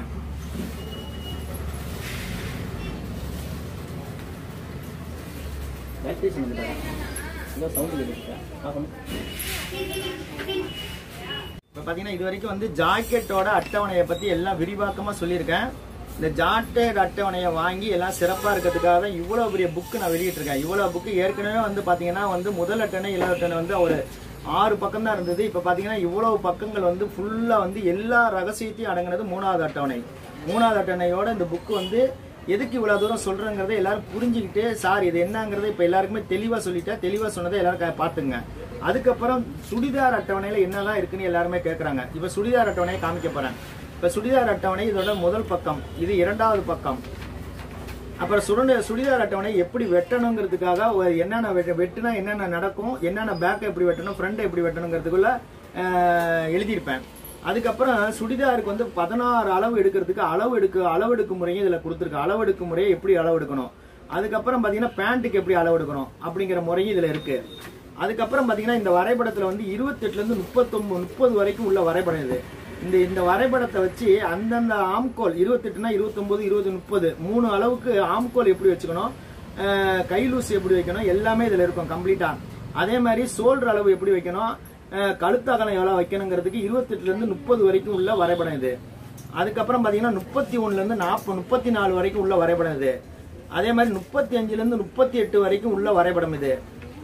இப்போ பார்த்தீங்கன்னா இது வரைக்கும் வந்து ஜாக்கெட்டோட அட்டவணையை பற்றி எல்லாம் விரிவாக்கமாக சொல்லியிருக்கேன் இந்த ஜாக்கெட் அட்டவணையை வாங்கி எல்லாம் சிறப்பாக இருக்கிறதுக்காக தான் இவ்வளோ பெரிய புக்கு நான் வெளியிட்டிருக்கேன் இவ்வளோ புக்கு ஏற்கனவே வந்து பார்த்தீங்கன்னா வந்து முதல் அட்டணை இளவு அட்டணை வந்து ஒரு ஆறு பக்கம் தான் இருந்தது இப்போ பார்த்தீங்கன்னா இவ்வளவு பக்கங்கள் வந்து ஃபுல்லாக வந்து எல்லா ரகசியத்தையும் அடங்கினது மூணாவது அட்டவணை மூணாவது அட்டவணையோட இந்த புக்கு வந்து எதுக்கு இவ்வளவு தூரம் சொல்றேங்கிறத எல்லாரும் புரிஞ்சுக்கிட்டு சார் இது என்னங்கிறத இப்ப எல்லாருக்குமே தெளிவா சொல்லிட்டேன் தெளிவா சொன்னதை எல்லாரும் க- பாத்துங்க அதுக்கப்புறம் சுடிதார் அட்டவணையில என்னெல்லாம் இருக்குன்னு எல்லாருமே கேக்குறாங்க இப்ப சுடிதார் அட்டவணையை காமிக்க போறேன் இப்ப சுடிதார் அட்டவணை இதோட முதல் பக்கம் இது இரண்டாவது பக்கம் அப்புறம் சுருண்ட சுடிதார் அட்டவணை எப்படி வெட்டணுங்கிறதுக்காக ஒரு என்னென்ன வெட்ட- வெட்டுனா என்னென்ன நடக்கும் என்னென்ன பேக்கை எப்படி வெட்டணும் ஃப்ரண்ட் எப்படி வெட்டணுங்கிறதுக்குள்ள அஹ், எழுதியிருப்பேன் அதுக்கப்புறம் சுடிதாருக்கு வந்து பதினாறு அளவு எடுக்கிறதுக்கு அளவு எடுக்க அளவு எடுக்கும் முறையும் இதுல கொடுத்துருக்கு அளவு எடுக்கும் முறையை எப்படி அளவு எடுக்கணும் அதுக்கப்புறம் பாத்தீங்கன்னா பேண்ட்டுக்கு எப்படி அளவு எடுக்கணும் அப்படிங்கிற முறையும் இதுல இருக்கு அதுக்கப்புறம் பாத்தீங்கன்னா இந்த வரைபடத்துல வந்து இருபத்தெட்டுல இருந்து முப்பத்தொன்பது முப்பது வரைக்கும் உள்ள வரைபடம் இது இந்த இந்த வரைபடத்தை வச்சு அந்தந்த ஆம்கோல் இருபத்தெட்டுனா இருபத்தொன்பது இருபது முப்பது மூணு அளவுக்கு ஆம்கோல் எப்படி வச்சுக்கணும் அஹ் கை லூஸ் எப்படி வைக்கணும் எல்லாமே இதுல இருக்கும் கம்ப்ளீட்டா அதே மாதிரி சோல்டர் அளவு எப்படி வைக்கணும் அஹ் கழுத்து அகலம் எவ்வளவு வைக்கணுங்கிறதுக்கு இருபத்தெட்டுல இருந்து முப்பது வரைக்கும் உள்ள வரைபடம் இது அதுக்கப்புறம் பாத்தீங்கன்னா முப்பத்தி ஒண்ணுல இருந்து நாற்பது முப்பத்தி நாலு வரைக்கும் உள்ள வரைபடம் இது அதே மாதிரி முப்பத்தி அஞ்சுல இருந்து முப்பத்தி எட்டு வரைக்கும் உள்ள வரைபடம் இது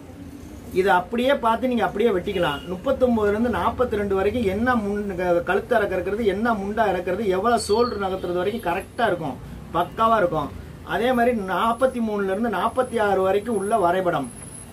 இதை அப்படியே பார்த்து நீங்க அப்படியே வெட்டிக்கலாம் முப்பத்தொன்பதுல இருந்து நாற்பத்தி ரெண்டு வரைக்கும் என்ன முன் க- கழுத்து இறக்கிறது என்ன முண்டா இறக்கிறது எவ்வளவு சோல்டர் நகர்த்துறது வரைக்கும் கரெக்டா இருக்கும் பக்காவா இருக்கும் அதே மாதிரி நாற்பத்தி மூணுல இருந்து நாற்பத்தி ஆறு வரைக்கும் உள்ள வரைபடம்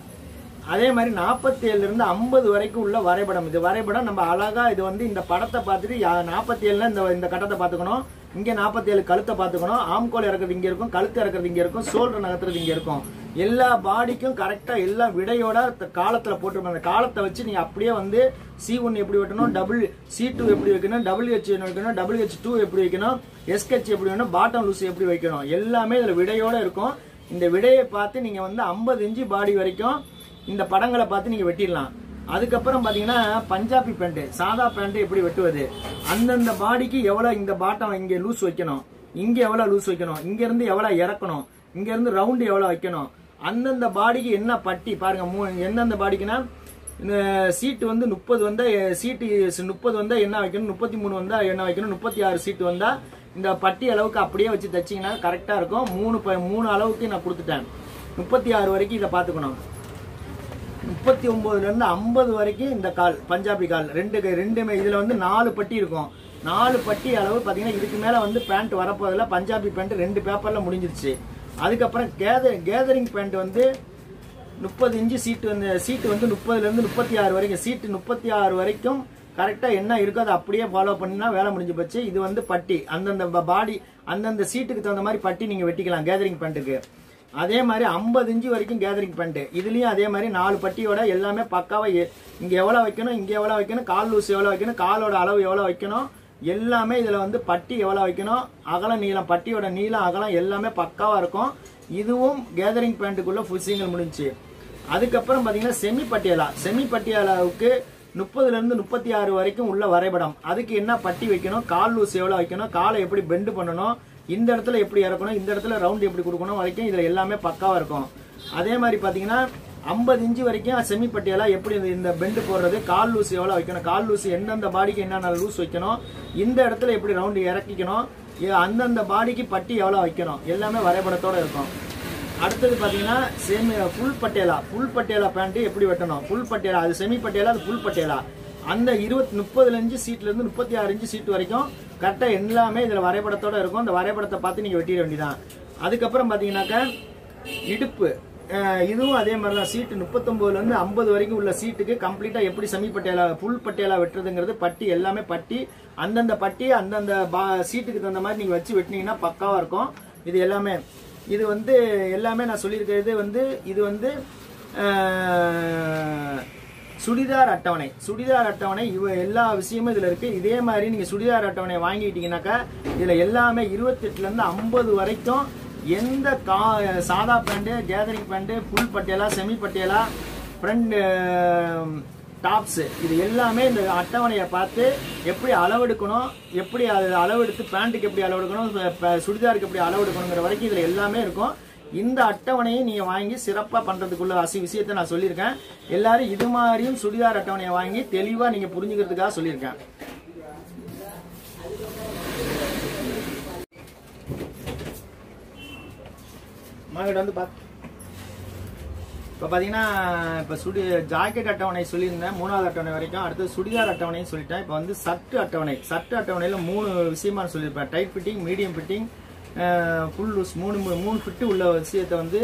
அதே மாதிரி நாற்பத்தி ஏழுல இருந்து ஐம்பது வரைக்கும் உள்ள வரைபடம் இது வரைபடம் நம்ம அழகா இது வந்து இந்த படத்தை பார்த்துட்டு நாற்பத்தி ஏழுல இந்த இந்த கட்டத்தை பார்த்துக்கணும் இங்க நாற்பத்தி ஏழு கழுத்தை பார்த்துக்கணும் ஆம்கோல் இறக்குறது இங்க இருக்கும் கழுத்து இறக்குறது இங்க இருக்கும் சோல்டர் நகர்த்துறது இங்க இருக்கும் எல்லா பாடிக்கும் கரெக்டா எல்லா விடையோட த- காலத்துல போட்டிருப்பாங்க அந்த காலத்தை வச்சு நீங்க அப்படியே வந்து சி ஒன் எப்படி வைக்கணும் டபுள் சி டூ எப்படி வைக்கணும் டபுள் ஹெச் வைக்கணும் டபுள் ஹெச் டூ எப்படி வைக்கணும் எஸ்கெச் எப்படி வைக்கணும் பாட்டம் லூஸ் எப்படி வைக்கணும் எல்லாமே இதுல விடையோட இருக்கும் இந்த விடையை பார்த்து நீங்க வந்து 50 இன்ச்சு பாடி வரைக்கும் இந்த படங்களை பார்த்து நீங்க வெட்டிடலாம் அதுக்கப்புறம் பாத்தீங்கன்னா பஞ்சாபி பேண்ட் சாதா பேண்ட் எப்படி வெட்டுவது அந்தந்த பாடிக்கு எவ்வளவு இந்த பாட்டம் இங்க லூஸ் வைக்கணும் இங்க எவ்வளவு லூஸ் வைக்கணும் இங்க இருந்து எவ்வளவு இறக்கணும் இங்க இருந்து ரவுண்ட் எவ்வளவு வைக்கணும் அந்தந்த பாடிக்கு என்ன பட்டி பாருங்க மூ- எந்தெந்த பாடிக்குன்னா இந்த சீட்டு வந்து முப்பது வந்தா எ- சீட்டு முப்பது வந்தா என்ன வைக்கணும் முப்பத்தி மூணு வந்தா என்ன வைக்கணும் முப்பத்தி ஆறு சீட்டு வந்தா இந்த பட்டி அளவுக்கு அப்படியே வச்சு தைச்சீங்கன்னா கரெக்டா இருக்கும் மூணு ப- மூணு அளவுக்கு நான் கொடுத்துட்டேன் முப்பத்தி ஆறு வரைக்கும் இதை பார்த்துக்கணும் முப்பத்தி ஒன்பதுல இருந்து ஐம்பது வரைக்கும் இந்த கால் பஞ்சாபி கால் ரெண்டு கை- ரெண்டுமே இதுல வந்து நாலு பட்டி இருக்கும் நாலு பட்டி அளவு பாத்தீங்கன்னா இதுக்கு மேல வந்து பேண்ட் வரப்போதில்ல பஞ்சாபி பேண்ட் ரெண்டு பேப்பர்ல முடிஞ்சிருச்சு அதுக்கப்புறம் கேதர் கேதரிங் பேண்ட் வந்து முப்பது இன்ச்சு சீட்டு வந்து சீட்டு வந்து முப்பதுல இருந்து முப்பத்தி ஆறு வரைக்கும் சீட்டு முப்பத்தி ஆறு வரைக்கும் கரெக்டா என்ன இருக்கோ அதை அப்படியே ஃபாலோ பண்ணினா வேலை முடிஞ்சு போச்சு இது வந்து பட்டி அந்தந்த பாடி அந்தந்த சீட்டுக்கு தகுந்த மாதிரி பட்டி நீங்க வெட்டிக்கலாம் கேதரிங் பேண்ட்டுக்கு அதே மாதிரி 50 இன்ச்சு வரைக்கும் கேதரிங் பேண்ட் இதுலயும் அதே மாதிரி நாலு பட்டியோட எல்லாமே பக்காவா எ- இங்க எவ்வளவு வைக்கணும் இங்க எவ்வளவு வைக்கணும் கால் லூஸ் எவ்வளவு வைக்கணும் காலோட அளவு எவ்வளவு வைக்கணும் எல்லாமே இதுல வந்து பட்டி எவ்வளவு வைக்கணும் அகலம் நீளம் பட்டியோட நீளம் அகலம் எல்லாமே பக்காவா இருக்கும் இதுவும் கேதரிங் பேண்ட்டுக்குள்ள ஃபுல் சிங்கிள் முடிஞ்சுச்சு அதுக்கப்புறம் பாத்தீங்கன்னா செமி பட்டியாலா செமி பட்டியாலாவுக்கு முப்பதுல இருந்து முப்பத்தி ஆறு வரைக்கும் உள்ள வரைபடம் அதுக்கு என்ன பட்டி வைக்கணும் கால் லூஸ் எவ்வளவு வைக்கணும் காலை எப்படி பெண்ட் பண்ணணும் இந்த இடத்துல எப்படி இறக்கணும் இந்த இடத்துல ரவுண்ட் எப்படி கொடுக்கணும் வரைக்கும் இதுல எல்லாமே பக்காவா இருக்கும் அதே மாதிரி பாத்தீங்கன்னா 50 இன்ச்சு வரைக்கும் செமி பட்டியாலா எப்படி இந்த- இந்த பெண்ட் போடுறது கால் லூஸ் எவ்வளவு வைக்கணும் கால் லூஸ் எந்தெந்த பாடிக்கு என்னென்ன லூஸ் வைக்கணும் இந்த இடத்துல எப்படி ரவுண்ட் இறக்கிக்கணும் இ- அந்தந்த பாடிக்கு பட்டி எவ்வளவு வைக்கணும் எல்லாமே வரைபடத்தோட இருக்கும் அடுத்தது பாத்தீங்கன்னா semi full Patiala full Patiala pant எப்படி வெட்டணும் ஃபுல் பட்டேலா அது செமி பட்டேலா அது ஃபுல் பட்டேலா அந்த இருபத்தி முப்பதுல இன்ச்சு சீட்ல இருந்து முப்பத்தி ஆறு இன்ச்சு சீட் வரைக்கும் கரெக்டா எல்லாமே இதுல வரைபடத்தோட இருக்கும் அந்த வரைபடத்தை பார்த்து நீங்க வெட்டிட வேண்டியதான் அதுக்கப்புறம் பாத்தீங்கன்னாக்கா இடுப்பு அஹ் இதுவும் அதே மாதிரி தான் சீட்டு முப்பத்தொன்பதுல இருந்து ஐம்பது வரைக்கும் உள்ள சீட்டுக்கு கம்ப்ளீட்டா எப்படி செமி பட்டேலா ஃபுல் பட்டேலா வெட்டுறதுங்கிறது பட்டி எல்லாமே பட்டி அந்தந்த பட்டி அந்தந்த பா- சீட்டுக்கு தகுந்த மாதிரி நீங்க வச்சு வெட்டினீங்கன்னா பக்காவா இருக்கும் இது எல்லாமே இது வந்து எல்லாமே நான் சொல்லியிருக்கிறது வந்து இது வந்து அஹ், சுடிதார் அட்டவணை சுடிதார் அட்டவணை இவ எல்லா விஷயமும் இதுல இருக்கு இதே மாதிரி நீங்க சுடிதார் அட்டவணை வாங்கிட்டீங்கன்னாக்கா இதுல எல்லாமே இருபத்தெட்டுல இருந்து ஐம்பது வரைக்கும் எந்த கா சாதா pant gathering pant full Patiala semi Patiala front tops இது எல்லாமே இந்த அட்டவணையை பார்த்து எப்படி அளவெடுக்கணும் எப்படி அது அளவெடுத்து பேண்ட்டுக்கு எப்படி அளவெடுக்கணும் ப- ப- சுடிதாருக்கு எப்படி அளவெடுக்கணுங்கிற வரைக்கும் இதுல எல்லாமே இருக்கும் இந்த அட்டவணையை நீங்க வாங்கி சிறப்பா பண்றதுக்குள்ள அசி விஷயத்தை நான் சொல்லியிருக்கேன் எல்லாரும் இது மாதிரியும் சுடிதார் அட்டவணையை வாங்கி தெளிவா நீங்க புரிஞ்சுக்கிறதுக்காக சொல்லியிருக்கேன் மார்க்கெட் வந்து பாத்து இப்போ பார்த்தீங்கன்னா இப்போ சுடி ஜாக்கெட் அட்டவணை சொல்லியிருந்தேன் மூணாவது அட்டவணை வரைக்கும் அடுத்து சுடிதார் அட்டவணையும் சொல்லிட்டேன் இப்போ வந்து சட்டு அட்டவணை சட்டு அட்டவணையில் மூணு விஷயமா நான் சொல்லியிருப்பேன் tight fitting medium fitting full loose மூணு மூ- மூணு ஃபிட்டு உள்ள விஷயத்தை வந்து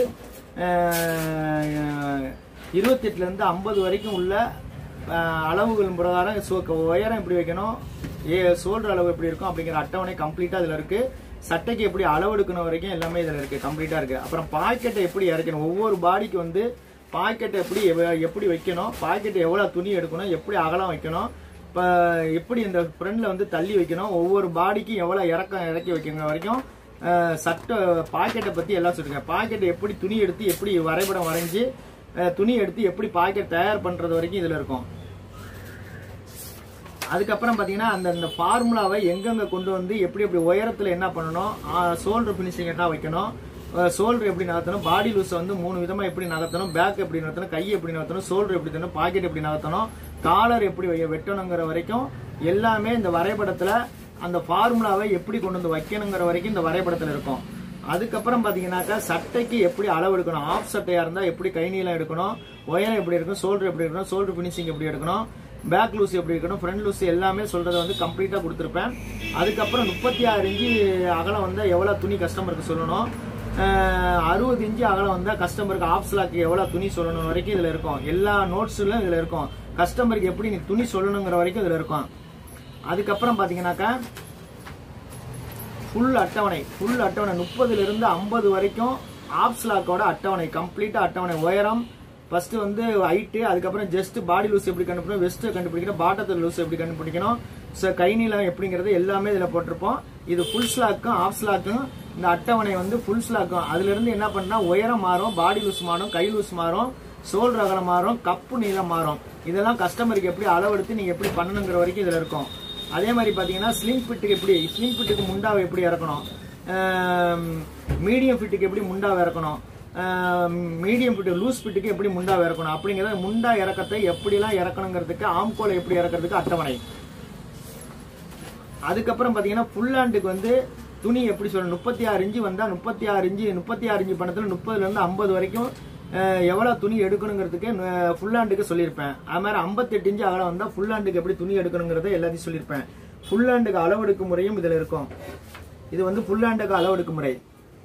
இருபத்தெட்டுலேருந்து ஐம்பது வரைக்கும் உள்ள அஹ், அளவுகள் பிரகாரம் சோ- உயரம் எப்படி வைக்கணும் ஏ சோல்டர் அளவு எப்படி இருக்கும் அப்படிங்கிற அட்டவணை கம்ப்ளீட்டாக இதில் இருக்கு சட்டைக்கு எப்படி அளவெடுக்கணும் வரைக்கும் எல்லாமே இதில் இருக்கு கம்ப்ளீட்டாக இருக்கு அப்புறம் பாக்கெட்டை எப்படி இறக்கணும் ஒவ்வொரு பாடிக்கு வந்து பாக்கெட்டை எப்படி எவ- எப்படி வைக்கணும் பாக்கெட் எவ்வளோ துணி எடுக்கணும் எப்படி அகலம் வைக்கணும் இப்போ எப்படி இந்த ஃப்ரண்ட்ல வந்து தள்ளி வைக்கணும் ஒவ்வொரு பாடிக்கும் எவ்வளோ இறக்கம் இறக்கி வைக்கிற வரைக்கும் அஹ், சட்டை பாக்கெட்டை பற்றி எல்லாம் சொல்லிருக்கேன் பாக்கெட் எப்படி துணி எடுத்து எப்படி வரைபடம் வரைஞ்சி அஹ், துணி எடுத்து எப்படி பாக்கெட் தயார் பண்ணுறது வரைக்கும் இதில் இருக்கும் அதுக்கப்புறம் பார்த்தீங்கன்னா அந்த அந்த ஃபார்முலாவை எங்கெங்க கொண்டு வந்து எப்படி எப்படி உயரத்தில் என்ன பண்ணணும் சோல்டர் ஃபினிஷிங் என்ன வைக்கணும் சோல்டர் எப்படி நகர்த்தணும் பாடி லூஸை வந்து மூணு விதமாக எப்படி நகர்த்தணும் பேக் எப்படி நகர்த்தணும் கை எப்படி நகர்த்தணும் சோல்டர் எப்படி தரணும் பாக்கெட் எப்படி நகர்த்தணும் காலர் எப்படி வை- வெட்டணுங்கிற வரைக்கும் எல்லாமே இந்த வரைபடத்தில் அந்த ஃபார்முலாவை எப்படி கொண்டு வந்து வைக்கணுங்கிற வரைக்கும் இந்த வரைபடத்தில் இருக்கும் அதுக்கப்புறம் பாத்தீங்கன்னாக்கா சட்டைக்கு எப்படி அளவு எடுக்கணும் ஆஃப் சட்டையா இருந்தா எப்படி கை நீளம் எடுக்கணும் உயரம் எப்படி இருக்கணும் ஷோல்டர் எப்படி இருக்கணும் ஷோல்டர் ஃபினிஷிங் எப்படி எடுக்கணும் பேக் லூஸ் எப்படி இருக்கணும் ஃப்ரண்ட் லூஸ் எல்லாமே சொல்றதை வந்து கம்ப்ளீட்டா கொடுத்துருப்பேன் அதுக்கப்புறம் முப்பத்தி ஆறு இன்ச்சு அகலம் வந்தா எவ்வளவு துணி கஸ்டமருக்கு சொல்லணும் அறுபது இன்ச்சு அகலம் வந்தா கஸ்டமருக்கு ஆஃப் ஸ்லாக்கு எவ்வளவு துணி சொல்லணும் வரைக்கும் இதுல இருக்கும் எல்லா நோட்ஸ்லும் இதுல இருக்கும் கஸ்டமருக்கு எப்படி நீ துணி சொல்லணுங்கிற வரைக்கும் இதுல இருக்கும் அதுக்கப்புறம் பாத்தீங்கன்னாக்கா ஃபுல் அட்டவணை ஃபுல் அட்டவணை முப்பதுல இருந்து ஐம்பது வரைக்கும் ஆப்ஸ்லாக்கோட அட்டவணை கம்ப்ளீட்டா அட்டவணை உயரம் ஃபர்ஸ்ட் வந்து ஹைட்டு அதுக்கப்புறம் ஜஸ்ட் பாடி லூஸ் எப்படி கண்டுபிடிக்கணும் வெஸ்ட் கண்டுபிடிக்கணும் பாட்டத்தில் லூஸ் எப்படி கண்டுபிடிக்கணும் ஸோ கை நீளம் எப்படிங்கிறது எல்லாமே இதில் போட்டிருப்போம் இது ஃபுல் ஸ்லாக்கும் ஆஃப் ஸ்லாக்கும் இந்த அட்டவணை வந்து ஃபுல் ஸ்லாக்கும் அதுல இருந்து என்ன பண்ணா உயரம் மாறும் பாடி லூஸ் மாறும் கை லூஸ் மாறும் சோல் அகலம் மாறும் கப்பு நீளம் மாறும் இதெல்லாம் கஸ்டமருக்கு எப்படி அளவெடுத்து நீங்க எப்படி பண்ணணுங்கிற வரைக்கும் இதுல இருக்கும் அதே மாதிரி பாத்தீங்கன்னா ஸ்லிம் ஃபிட்டுக்கு எப்படி ஸ்லிம் ஃபிட்டுக்கு முண்டாவை எப்படி இறக்கணும் மீடியம் ஃபிட்டுக்கு எப்படி முண்டாவை இறக்கணும் மீடியம் ஃபிட்டு லூஸ் ஃபிட்டுக்கு எப்படி முண்டாவை இறக்கணும் அப்படிங்கிறத முண்டா இறக்கத்தை எப்படிலாம் இறக்கணுங்கிறதுக்கு ஆம்கோலை எப்படி இறக்கிறதுக்கு அட்டவணை அதுக்கப்புறம் பாத்தீங்கன்னா ஃபுல் ஹேண்டுக்கு வந்து துணி எப்படி சொல்லணும் முப்பத்தி ஆறு இன்ச்சு வந்தா முப்பத்தி ஆறு இன்ச்சு முப்பத்தி ஆறு இன்ச்சு பணத்துல முப்பதுல இருந்து ஐம்பது வரைக்கும் அஹ், எவ்வளவு துணி எடுக்கணுங்கிறதுக்கு ஃபுல் ஹேண்டுக்கு சொல்லியிருப்பேன் அது மாதிரி ஐம்பத்தெட்டு இன்ச்சு அகலம் வந்தா ஃபுல் ஹேண்டுக்கு எப்படி துணி எடுக்கணுங்கிறத எல்லாத்தையும் சொல்லியிருப்பேன் ஃபுல் ஹேண்டுக்கு அளவெடுக்கும் முறையும் இதுல இருக்கும் இது வந்து ஃபுல் ஹேண்டுக்கு அளவெடுக்கும் முறை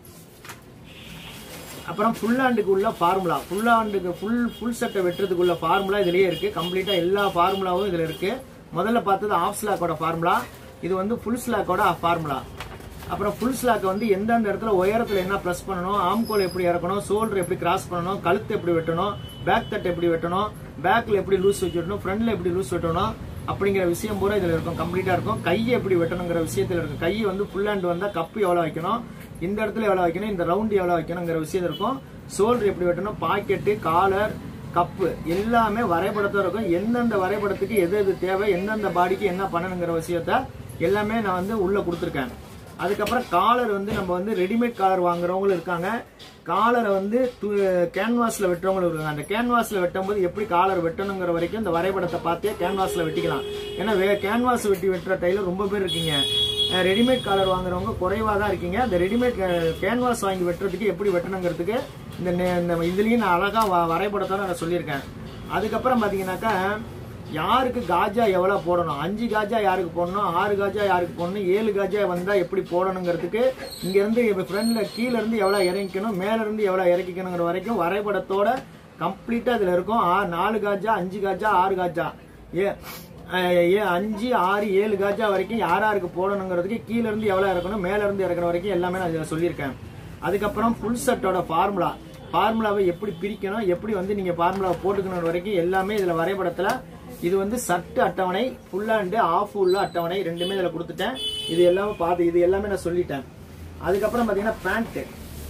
அப்புறம் ஃபுல் ஹேண்டுக்கு உள்ள ஃபார்முலா ஃபுல் ஹேண்டுக்கு ஃபுல் ஃபுல் சட்டை வெட்டுறதுக்கு உள்ள ஃபார்முலா இதுலயே இருக்கு கம்ப்ளீட்டா எல்லா ஃபார்முலாவும் இதுல இருக்கு முதல்ல பார்த்தது ஆஃப் ஸ்லாக்கோட ஃபார்முலா இது வந்து ஃபுல் ஸ்லாக்கோட ஃபார்முலா அப்புறம் ஃபுல் ஸ்லாக் வந்து எந்தெந்த இடத்துல உயரத்துல என்ன ப்ரெஸ் பண்ணணும் ஆம்கோல் எப்படி இறக்கணும் ஷோல்டர் எப்படி கிராஸ் பண்ணணும் கழுத்து எப்படி வெட்டணும் பேக் தட்டை எப்படி வெட்டணும் பேக்ல எப்படி லூஸ் வச்சு வெட்டணும் ஃப்ரண்ட்ல எப்படி லூஸ் வெட்டணும் அப்படிங்கிற விஷயம் பூரா இதுல இருக்கும் கம்ப்ளீட்டா இருக்கும் கையை எப்படி வெட்டணுங்கிற விஷயத்துல இருக்கும் கையை வந்து ஃபுல் ஹேண்ட் வந்தா கப்பு எவ்வளவு வைக்கணும் இந்த இடத்துல எவ்வளவு வைக்கணும் இந்த ரவுண்ட் எவ்வளவு வைக்கணுங்கிற விஷயம் இருக்கும் ஷோல்டர் எப்படி வெட்டணும் பாக்கெட்டு காலர் கப்பு எல்லாமே வரைபடத்தோட இருக்கும் எந்தெந்த வரைபடத்துக்கு எது எது தேவை எந்தெந்த பாடிக்கு என்ன பண்ணணுங்கிற விஷயத்த எல்லாமே நான் வந்து உள்ள கொடுத்துருக்கேன் அதுக்கப்புறம் காலர் வந்து நம்ம வந்து ரெடிமேட் காலர் வாங்குறவங்களும் இருக்காங்க காலரை வந்து கேன்வாஸ்ல வெட்டுறவங்களும் இருக்காங்க அந்த கேன்வாஸ்ல வெட்டும் போது எப்படி காலர் வெட்டணுங்கிற வரைக்கும் இந்த வரைபடத்தை பார்த்தே கேன்வாஸ்ல வெட்டிக்கலாம் ஏன்னா வே கேன்வாஸ் வெட்டி வெட்டுற டைலர் ரொம்ப பேர் இருக்கீங்க ரெடிமேட் காலர் வாங்குறவங்க குறைவா தான் இருக்கீங்க அந்த ரெடிமேட் கேன்வாஸ் வாங்கி வெட்டுறதுக்கு எப்படி வெட்டணுங்கிறதுக்கு இந்த நெ- இந்த இதுலயும் நான் அழகா வ- வரைபடத்தோட நான் சொல்லியிருக்கேன் அதுக்கப்புறம் பாத்தீங்கன்னாக்கா யாருக்கு காஜா எவ்வளவு போடணும் அஞ்சு காஜா யாருக்கு போடணும் ஆறு காஜா யாருக்கு போடணும் ஏழு காஜா வந்தா எப்படி போடணுங்கிறதுக்கு இங்க இருந்து ஃப்ரண்ட்ல கீழ இருந்து எவ்வளவு இறங்கிக்கணும் மேல இருந்து எவ்வளவு இறக்கிக்கணுங்கிற வரைக்கும் வரைபடத்தோட கம்ப்ளீட்டா இதுல இருக்கும் ஆ- நாலு காஜா அஞ்சு காஜா ஆறு காஜா ஏ அஹ் ஏ அஞ்சு ஆறு ஏழு காஜா வரைக்கும் யார் யாருக்கு போடணுங்கிறதுக்கு கீழ இருந்து எவ்வளவு இறக்கணும் மேல இருந்து இறக்குற வரைக்கும் எல்லாமே நான் இதுல சொல்லியிருக்கேன் அதுக்கப்புறம் ஃபுல் செட்டோட ஃபார்முலா ஃபார்முலாவை எப்படி பிரிக்கணும் எப்படி வந்து நீங்க ஃபார்முலாவை போட்டுக்கணும் வரைக்கும் எல்லாமே இதுல வரைபடத்துல இது வந்து சட்டு அட்டவணை ஃபுல் அண்டு ஆஃப் உள்ள அட்டவணை ரெண்டுமே இதுல கொடுத்துட்டேன் இது எல்லாமே பார்த்து இது எல்லாமே நான் சொல்லிட்டேன் அதுக்கப்புறம் பாத்தீங்கன்னா பேண்ட்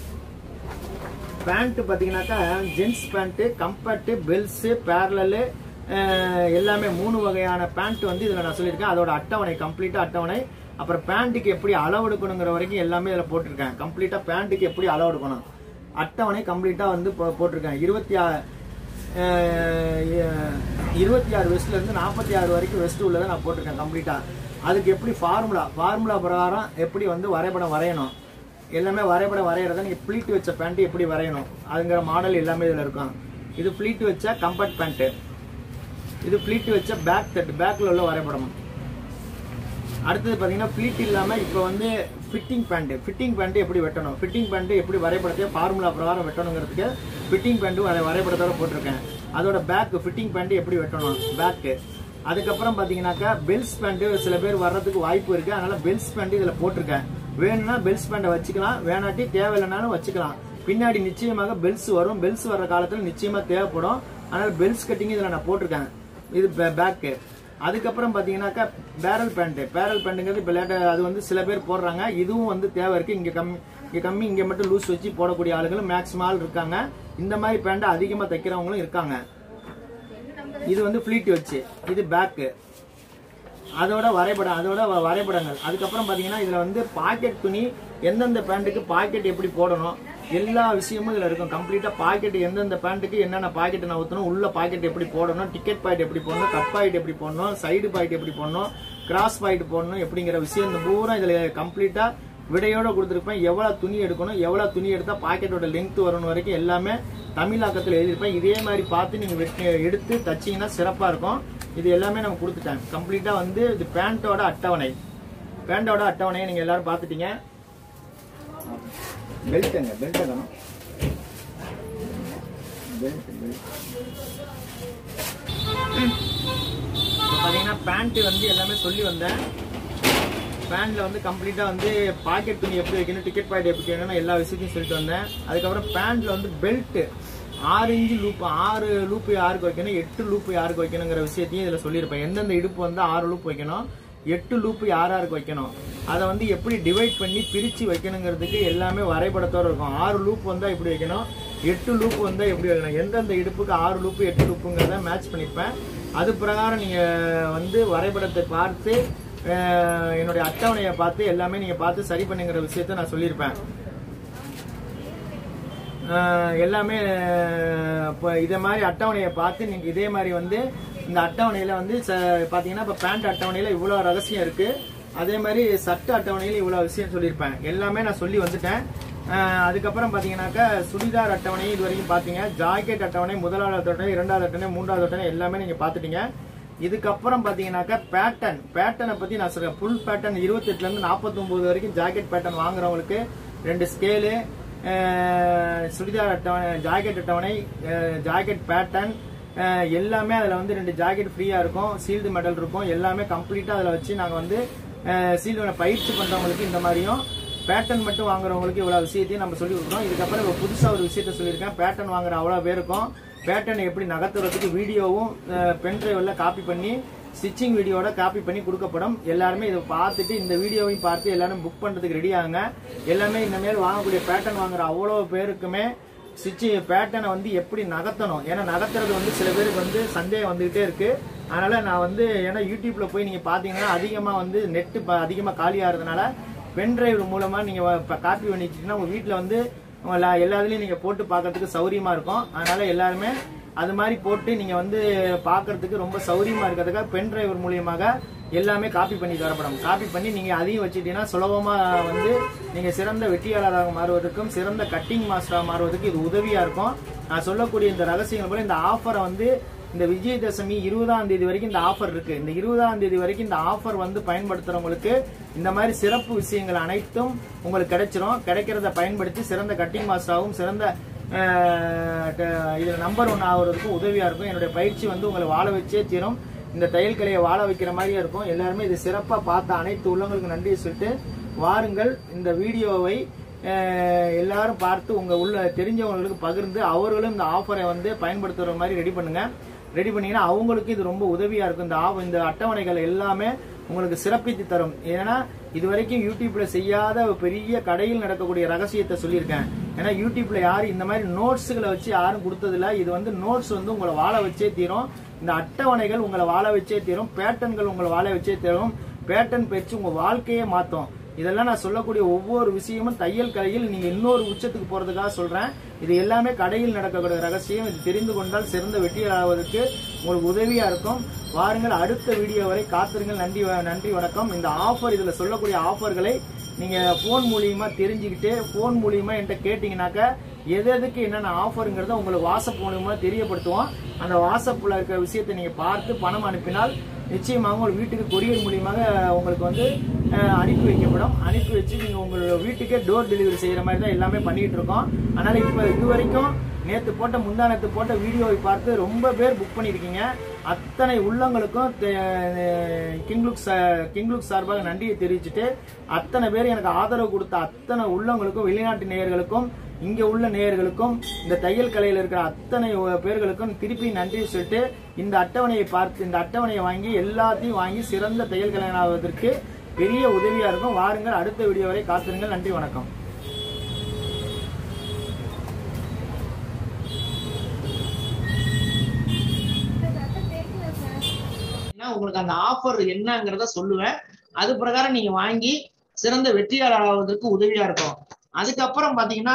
பேண்ட் பாத்தீங்கன்னாக்கா gents pant comfort bells parallel எல்லாமே மூணு வகையான பேண்ட் வந்து இதுல நான் சொல்லியிருக்கேன் அதோட அட்டவணை கம்ப்ளீட்டா அட்டவணை அப்புறம் பேண்ட்டுக்கு எப்படி அளவு எடுக்கணுங்கிற வரைக்கும் எல்லாமே இதுல போட்டிருக்கேன் கம்ப்ளீட்டா பேண்ட்டுக்கு எப்படி அளவு எடுக்கணும் அட்டவணை கம்ப்ளீட்டா வந்து போ- போட்டிருக்கேன் இருபத்தி ஆறு இருபத்தி ஆறு வெஸ்ட்ல இருந்து நாற்பத்தி ஆறு வரைக்கும் வெஸ்ட் உள்ளதை நான் போட்டிருக்கேன் கம்ப்ளீட்டா அதுக்கு எப்படி ஃபார்முலா ஃபார்முலா பிரகாரம் எப்படி வந்து வரைபடம் வரையணும் எல்லாமே வரைபடம் வரைகிறத நீங்க ப்ளீட் வச்ச பேண்ட் எப்படி வரையணும் அதுங்கிற மாடல் எல்லாமே இதுல இருக்கும் இது ப்ளீட் வச்ச கம்பர்ட் பேண்ட் இது ப்ளீட் வச்ச பேக் தட் பேக்ல உள்ள வரைபடம் அடுத்தது பாத்தீங்கன்னா ப்ளீட் இல்லாம இப்போ வந்து ஃபிட்டிங் பேண்ட் ஃபிட்டிங் பேண்ட் எப்படி வெட்டணும் ஃபிட்டிங் பேண்ட் எப்படி வரைபடத்தை ஃபார்முலா பிரகாரம் வெட்டணுங்கிறதுக்கு ஃபிட்டிங் பேண்ட் வரை வரைபடத்தோட போட்டிருக்கேன் அதோட பேக் ஃபிட்டிங் பேண்ட் எப்படி வெட்டணும் பேக்கு அதுக்கப்புறம் பாத்தீங்கன்னாக்கா பெல்ஸ் பேண்ட் சில பேர் வர்றதுக்கு வாய்ப்பு இருக்கு அதனால பெல்ஸ் பேண்ட் இதுல போட்டிருக்கேன் வேணும்னா பெல்ஸ் பேண்டை வச்சுக்கலாம் வேணாட்டி தேவையில்லைனாலும் வச்சுக்கலாம் பின்னாடி நிச்சயமாக பெல்ஸ் வரும் பெல்ஸ் வர்ற காலத்துல நிச்சயமா தேவைப்படும் அதனால பெல்ஸ் கட்டிங் இதுல நான் போட்டிருக்கேன் இது பேக்கு அதுக்கப்புறம் பாத்தீங்கன்னாக்கா பேரல் பேண்ட் பேரல் பேண்ட்டுங்கிறது இப்போ லேட்ட அது வந்து சில பேர் போடுறாங்க இதுவும் வந்து தேவை இருக்கு இங்க கம்மி இங்க கம்மி இங்க மட்டும் லூஸ் வச்சு போடக்கூடிய ஆளுகளும் மேக்ஸிமம் ஆள் இருக்காங்க இந்த மாதிரி பேண்ட் அதிகமா தைக்கிறவங்களும் இருக்காங்க இது வந்து ஃபிளீட் வச்சு இது பேக்கு அதோட வரைபடம் அதோட வ- வரைபடங்கள் அதுக்கப்புறம் பாத்தீங்கன்னா இதுல வந்து பாக்கெட் துணி எந்தெந்த பேண்ட்டுக்கு பாக்கெட் எப்படி போடணும் எல்லா விஷயமும் இதுல இருக்கும் கம்ப்ளீட்டா பாக்கெட் எந்தெந்த பேண்ட்டுக்கு என்னென்ன பாக்கெட் நான் ஊத்தணும் உள்ள பாக்கெட் எப்படி போடணும் டிக்கெட் பாக்கெட் எப்படி போடணும் கட் பாக்கெட் எப்படி போடணும் சைடு பாக்கெட் எப்படி போடணும் கிராஸ் பாக்கெட் போடணும் எப்படிங்கிற விஷயம் இந்த பூரா இதுல கம்ப்ளீட்டா விடையோட கொடுத்துருப்பேன் எவ்வளவு துணி எடுக்கணும் எவ்வளவு துணி எடுத்தா பாக்கெட்டோட லெங்த் வரணும் வரைக்கும் எல்லாமே தமிழாக்கத்தில் எழுதியிருப்பேன் இதே மாதிரி பார்த்து நீங்க வெட்டி- எடுத்து தச்சீங்கன்னா சிறப்பா இருக்கும் இது எல்லாமே நம்ம கொடுத்துட்டேன் கம்ப்ளீட்டா வந்து இது பேண்டோட அட்டவணை பேண்டோட அட்டவணையை நீங்க எல்லாரும் பார்த்துட்டீங்க பெல்ட்டுங்க பெல்ட் காணும் பெல்ட் பெல்ட் பார்த்தீங்கன்னா பேண்ட் வந்து எல்லாமே சொல்லி வந்தேன் பேண்ட்ல வந்து கம்ப்ளீட்டா வந்து பாக்கெட் துணி எப்படி வைக்கணும் டிக்கெட் பாக்கெட் எப்படி வைக்கணும் எல்லா விஷயத்தையும் சொல்லிட்டு வந்தேன் அதுக்கப்புறம் பேண்ட்ல வந்து பெல்ட் ஆறு இன்ச்சு லூப் ஆறு லூப்பு யாருக்கு வைக்கணும் எட்டு லூப்பு யாருக்கு வைக்கணுங்கிற விஷயத்தையும் இதுல சொல்லியிருப்பேன் எந்தெந்த இடுப்பு வந்து ஆறு லூப் வைக்கணும் எட்டு லூப்பு யார் யாருக்கு வைக்கணும் அதை வந்து எப்படி டிவைட் பண்ணி பிரிச்சு வைக்கணுங்கிறதுக்கு எல்லாமே வரைபடத்தோட இருக்கும் ஆறு லூப் வந்தா எப்படி வைக்கணும் எட்டு லூப் வந்தா எப்படி வைக்கணும் எந்தெந்த இடுப்புக்கு ஆறு லூப்பு எட்டு லூப்புங்கிறத மேட்ச் பண்ணிப்பேன் அது பிரகாரம் நீங்க வந்து வரைபடத்தை பார்த்து அஹ், என்னுடைய அட்டவணையை பார்த்து எல்லாமே நீங்க பார்த்து சரி பண்ணுங்கிற விஷயத்த நான் சொல்லியிருப்பேன் அஹ், எல்லாமே இப்போ இதே மாதிரி அட்டவணையை பார்த்து நீங்க இதே மாதிரி வந்து இந்த அட்டவணையில வந்து ச- பாத்தீங்கன்னா இப்போ பேண்ட் அட்டவணையில இவ்வளவு ரகசியம் இருக்கு அதே மாதிரி சட்ட அட்டவணையில இவ்வளவு விஷயம் சொல்லியிருப்பேன் எல்லாமே நான் சொல்லி வந்துட்டேன் அஹ், அதுக்கப்புறம் பாத்தீங்கன்னாக்கா சுடிதார் அட்டவணை இது வரைக்கும் பாத்தீங்க ஜாக்கெட் அட்டவணை முதலாவது அட்டவணை இரண்டாவது அட்டவணை மூன்றாவது அட்டவணை எல்லாமே நீங்க பாத்துட்டீங்க இதுக்கப்புறம் பாத்தீங்கன்னாக்கா பேட்டர்ன் பேட்டர்னை பத்தி நான் சொல்றேன் ஃபுல் பேட்டர்ன் இருபத்தி எட்டுல இருந்து நாற்பத்தி ஒன்பது வரைக்கும் ஜாக்கெட் பேட்டர்ன் வாங்குறவங்களுக்கு ரெண்டு ஸ்கேலு சுடிதார் அட்டவணை ஜாக்கெட் அட்டவணை ஜாக்கெட் பேட்டர்ன் எல்லாமே அதுல வந்து ரெண்டு ஜாக்கெட் ஃப்ரீயா இருக்கும் சீல்டு மெடல் இருக்கும் எல்லாமே கம்ப்ளீட்டா அதுல வச்சு நாங்க வந்து சீல்டு பயிற்சி பண்றவங்களுக்கு இந்த மாதிரியும் பேட்டர்ன் மட்டும் வாங்குறவங்களுக்கு இவ்வளவு விஷயத்தையும் நம்ம சொல்லி கொடுக்குறோம் இதுக்கப்புறம் இப்போ புதுசா ஒரு விஷயத்த சொல்லியிருக்கேன் பேட்டர்ன் வாங்குற அவ்வளவு பேருக்கும் பேட்டர்ன் எப்படி நகர்த்துறதுக்கு வீடியோவும் பென் டிரைவ்ல காப்பி பண்ணி ஸ்டிச்சிங் வீடியோட காப்பி பண்ணி கொடுக்கப்படும் எல்லாருமே இதை பார்த்துட்டு இந்த வீடியோவையும் பார்த்து எல்லாரும் புக் பண்றதுக்கு ரெடி ஆகுங்க எல்லாமே இந்த மேல் வாங்கக்கூடிய பேட்டர்ன் வாங்குற அவ்வளவு பேருக்குமே ஸ்டிச் பேட்டர்னை வந்து எப்படி நகர்த்தணும் ஏன்னா நகர்த்துறது வந்து சில பேருக்கு வந்து சந்தேகம் வந்துகிட்டே இருக்கு அதனால நான் வந்து ஏன்னா யூடியூப்ல போய் நீங்க பாத்தீங்கன்னா அதிகமா வந்து நெட் அதிகமா காலியாகிறதுனால பென் டிரைவ் மூலமா நீங்க காப்பி பண்ணி வச்சுட்டீங்கன்னா உங்க வீட்டுல வந்து உங்க எல்லா எல்லா இதுலயும் நீங்க போட்டு பார்க்கிறதுக்கு சௌரியமா இருக்கும் அதனால எல்லாருமே அது மாதிரி போட்டு நீங்க வந்து பார்க்கிறதுக்கு ரொம்ப சௌரியமா இருக்கிறதுக்காக பென் டிரைவர் மூலியமாக எல்லாமே காப்பி பண்ணி தரப்படும் காப்பி பண்ணி நீங்க அதையும் வச்சுட்டீங்கன்னா சுலபமா வந்து நீங்க சிறந்த வெற்றியாளராக மாறுவதற்கும் சிறந்த கட்டிங் மாஸ்டராக மாறுவதற்கு இது உதவியா இருக்கும் நான் சொல்லக்கூடிய இந்த ரகசியங்கள் போல இந்த ஆஃபரை வந்து இந்த விஜயதசமி இருபதாம் தேதி வரைக்கும் இந்த ஆஃபர் இருக்கு இந்த இருபதாம் தேதி வரைக்கும் இந்த ஆஃபர் வந்து பயன்படுத்துறவங்களுக்கு இந்த மாதிரி சிறப்பு விஷயங்கள் அனைத்தும் உங்களுக்கு கிடைச்சிரும் கிடைக்கிறத பயன்படுத்தி சிறந்த கட்டிங் மாஸ்டராகவும் சிறந்த அஹ், க- இதுல நம்பர் ஒன் ஆகுறதுக்கும் உதவியா இருக்கும் என்னுடைய பயிற்சி வந்து உங்களை வாழ வச்சே தீரும் இந்த தையல் கலையை வாழ வைக்கிற மாதிரியே இருக்கும் எல்லாருமே இது சிறப்பா பார்த்த அனைத்து உள்ளங்களுக்கு நன்றி சொல்லிட்டு வாருங்கள் இந்த வீடியோவை அஹ், எல்லாரும் பார்த்து உங்க உள்ள தெரிஞ்சவங்களுக்கு பகிர்ந்து அவர்களும் இந்த ஆஃபரை வந்து பயன்படுத்துற மாதிரி ரெடி பண்ணுங்க ரெடி பண்ணீங்கன்னா அவங்களுக்கு இது ரொம்ப உதவியா இருக்கும் இந்த ஆ- இந்த அட்டவணைகள் எல்லாமே உங்களுக்கு சிறப்பித்து தரும் ஏன்னா இது வரைக்கும் யூடியூப்ல செய்யாத ஒரு பெரிய கடையில் நடக்கக்கூடிய ரகசியத்தை சொல்லியிருக்கேன் ஏன்னா யூடியூப்ல யாரும் இந்த மாதிரி நோட்ஸுகளை வச்சு யாரும் கொடுத்ததில்ல இது வந்து நோட்ஸ் வந்து உங்களை வாழ வச்சே தீரும் இந்த அட்டவணைகள் உங்களை வாழ வச்சே தீரும் பேட்டர்ன்கள் உங்களை வாழ வச்சே தீரும் பேட்டர்ன் பயிற்சி உங்க வாழ்க்கையே மாத்தும் இதெல்லாம் நான் சொல்லக்கூடிய ஒவ்வொரு விஷயமும் தையல் கலையில் நீங்க இன்னொரு உச்சத்துக்கு போறதுக்காக சொல்றேன் இது எல்லாமே கடையில் நடக்கக்கூடிய ரகசியம் இது தெரிந்து கொண்டால் சிறந்த வெற்றியாவதற்கு உங்களுக்கு உதவியா இருக்கும் வாருங்கள் அடுத்த வீடியோ வரை காத்திருங்கள் நன்றி வ- நன்றி வணக்கம் இந்த ஆஃபர் இதுல சொல்லக்கூடிய ஆஃபர்களை நீங்க போன் மூலியமா தெரிஞ்சுக்கிட்டு போன் மூலியமா என்கிட்ட கேட்டீங்கன்னாக்க எது எதுக்கு என்னென்ன ஆஃபருங்கிறத உங்களுக்கு வாட்ஸ்அப் மூலியமா தெரியப்படுத்துவோம் அந்த வாட்ஸ்அப்ல இருக்கிற விஷயத்தை நீங்க பார்த்து பணம் அனுப்பினால் நிச்சயமாக உங்கள் வீட்டுக்கு கொரியர் மூலியமாக உங்களுக்கு வந்து அஹ், அனுப்பி வைக்கப்படும் அனுப்பி வச்சு நீங்க உங்களோட வீட்டுக்கே டோர் டெலிவரி செய்யற மாதிரி தான் எல்லாமே பண்ணிட்டு இருக்கோம் அதனால இப்ப இது வரைக்கும் நேற்று போட்ட முந்தா நேற்று போட்ட வீடியோவை பார்த்து ரொம்ப பேர் புக் பண்ணியிருக்கீங்க அத்தனை உள்ளங்களுக்கும் கிங்லுக் கிங்லுக் சார்பாக நன்றியை தெரிவிச்சுட்டு அத்தனை பேர் எனக்கு ஆதரவு கொடுத்த அத்தனை உள்ளங்களுக்கும் வெளிநாட்டு நேயர்களுக்கும் இங்க உள்ள நேயர்களுக்கும் இந்த தையல் கலையில் இருக்கிற அத்தனை பேர்களுக்கும் திருப்பி நன்றி சொல்லிட்டு இந்த அட்டவணையை பார்த்து இந்த அட்டவணையை வாங்கி எல்லாத்தையும் வாங்கி சிறந்த தையல் கலைஞராவதற்கு பெரிய உதவியா இருக்கும் வாருங்கள் அடுத்த வீடியோ வரை காத்திருங்கள் நன்றி வணக்கம் என்ன உங்களுக்கு அந்த ஆஃபர் என்னங்கிறத சொல்லுவேன் அது பிரகாரம் நீங்க வாங்கி சிறந்த வெற்றியாளர் ஆவதற்கு உதவியா இருக்கும் அதுக்கப்புறம் பாத்தீங்கன்னா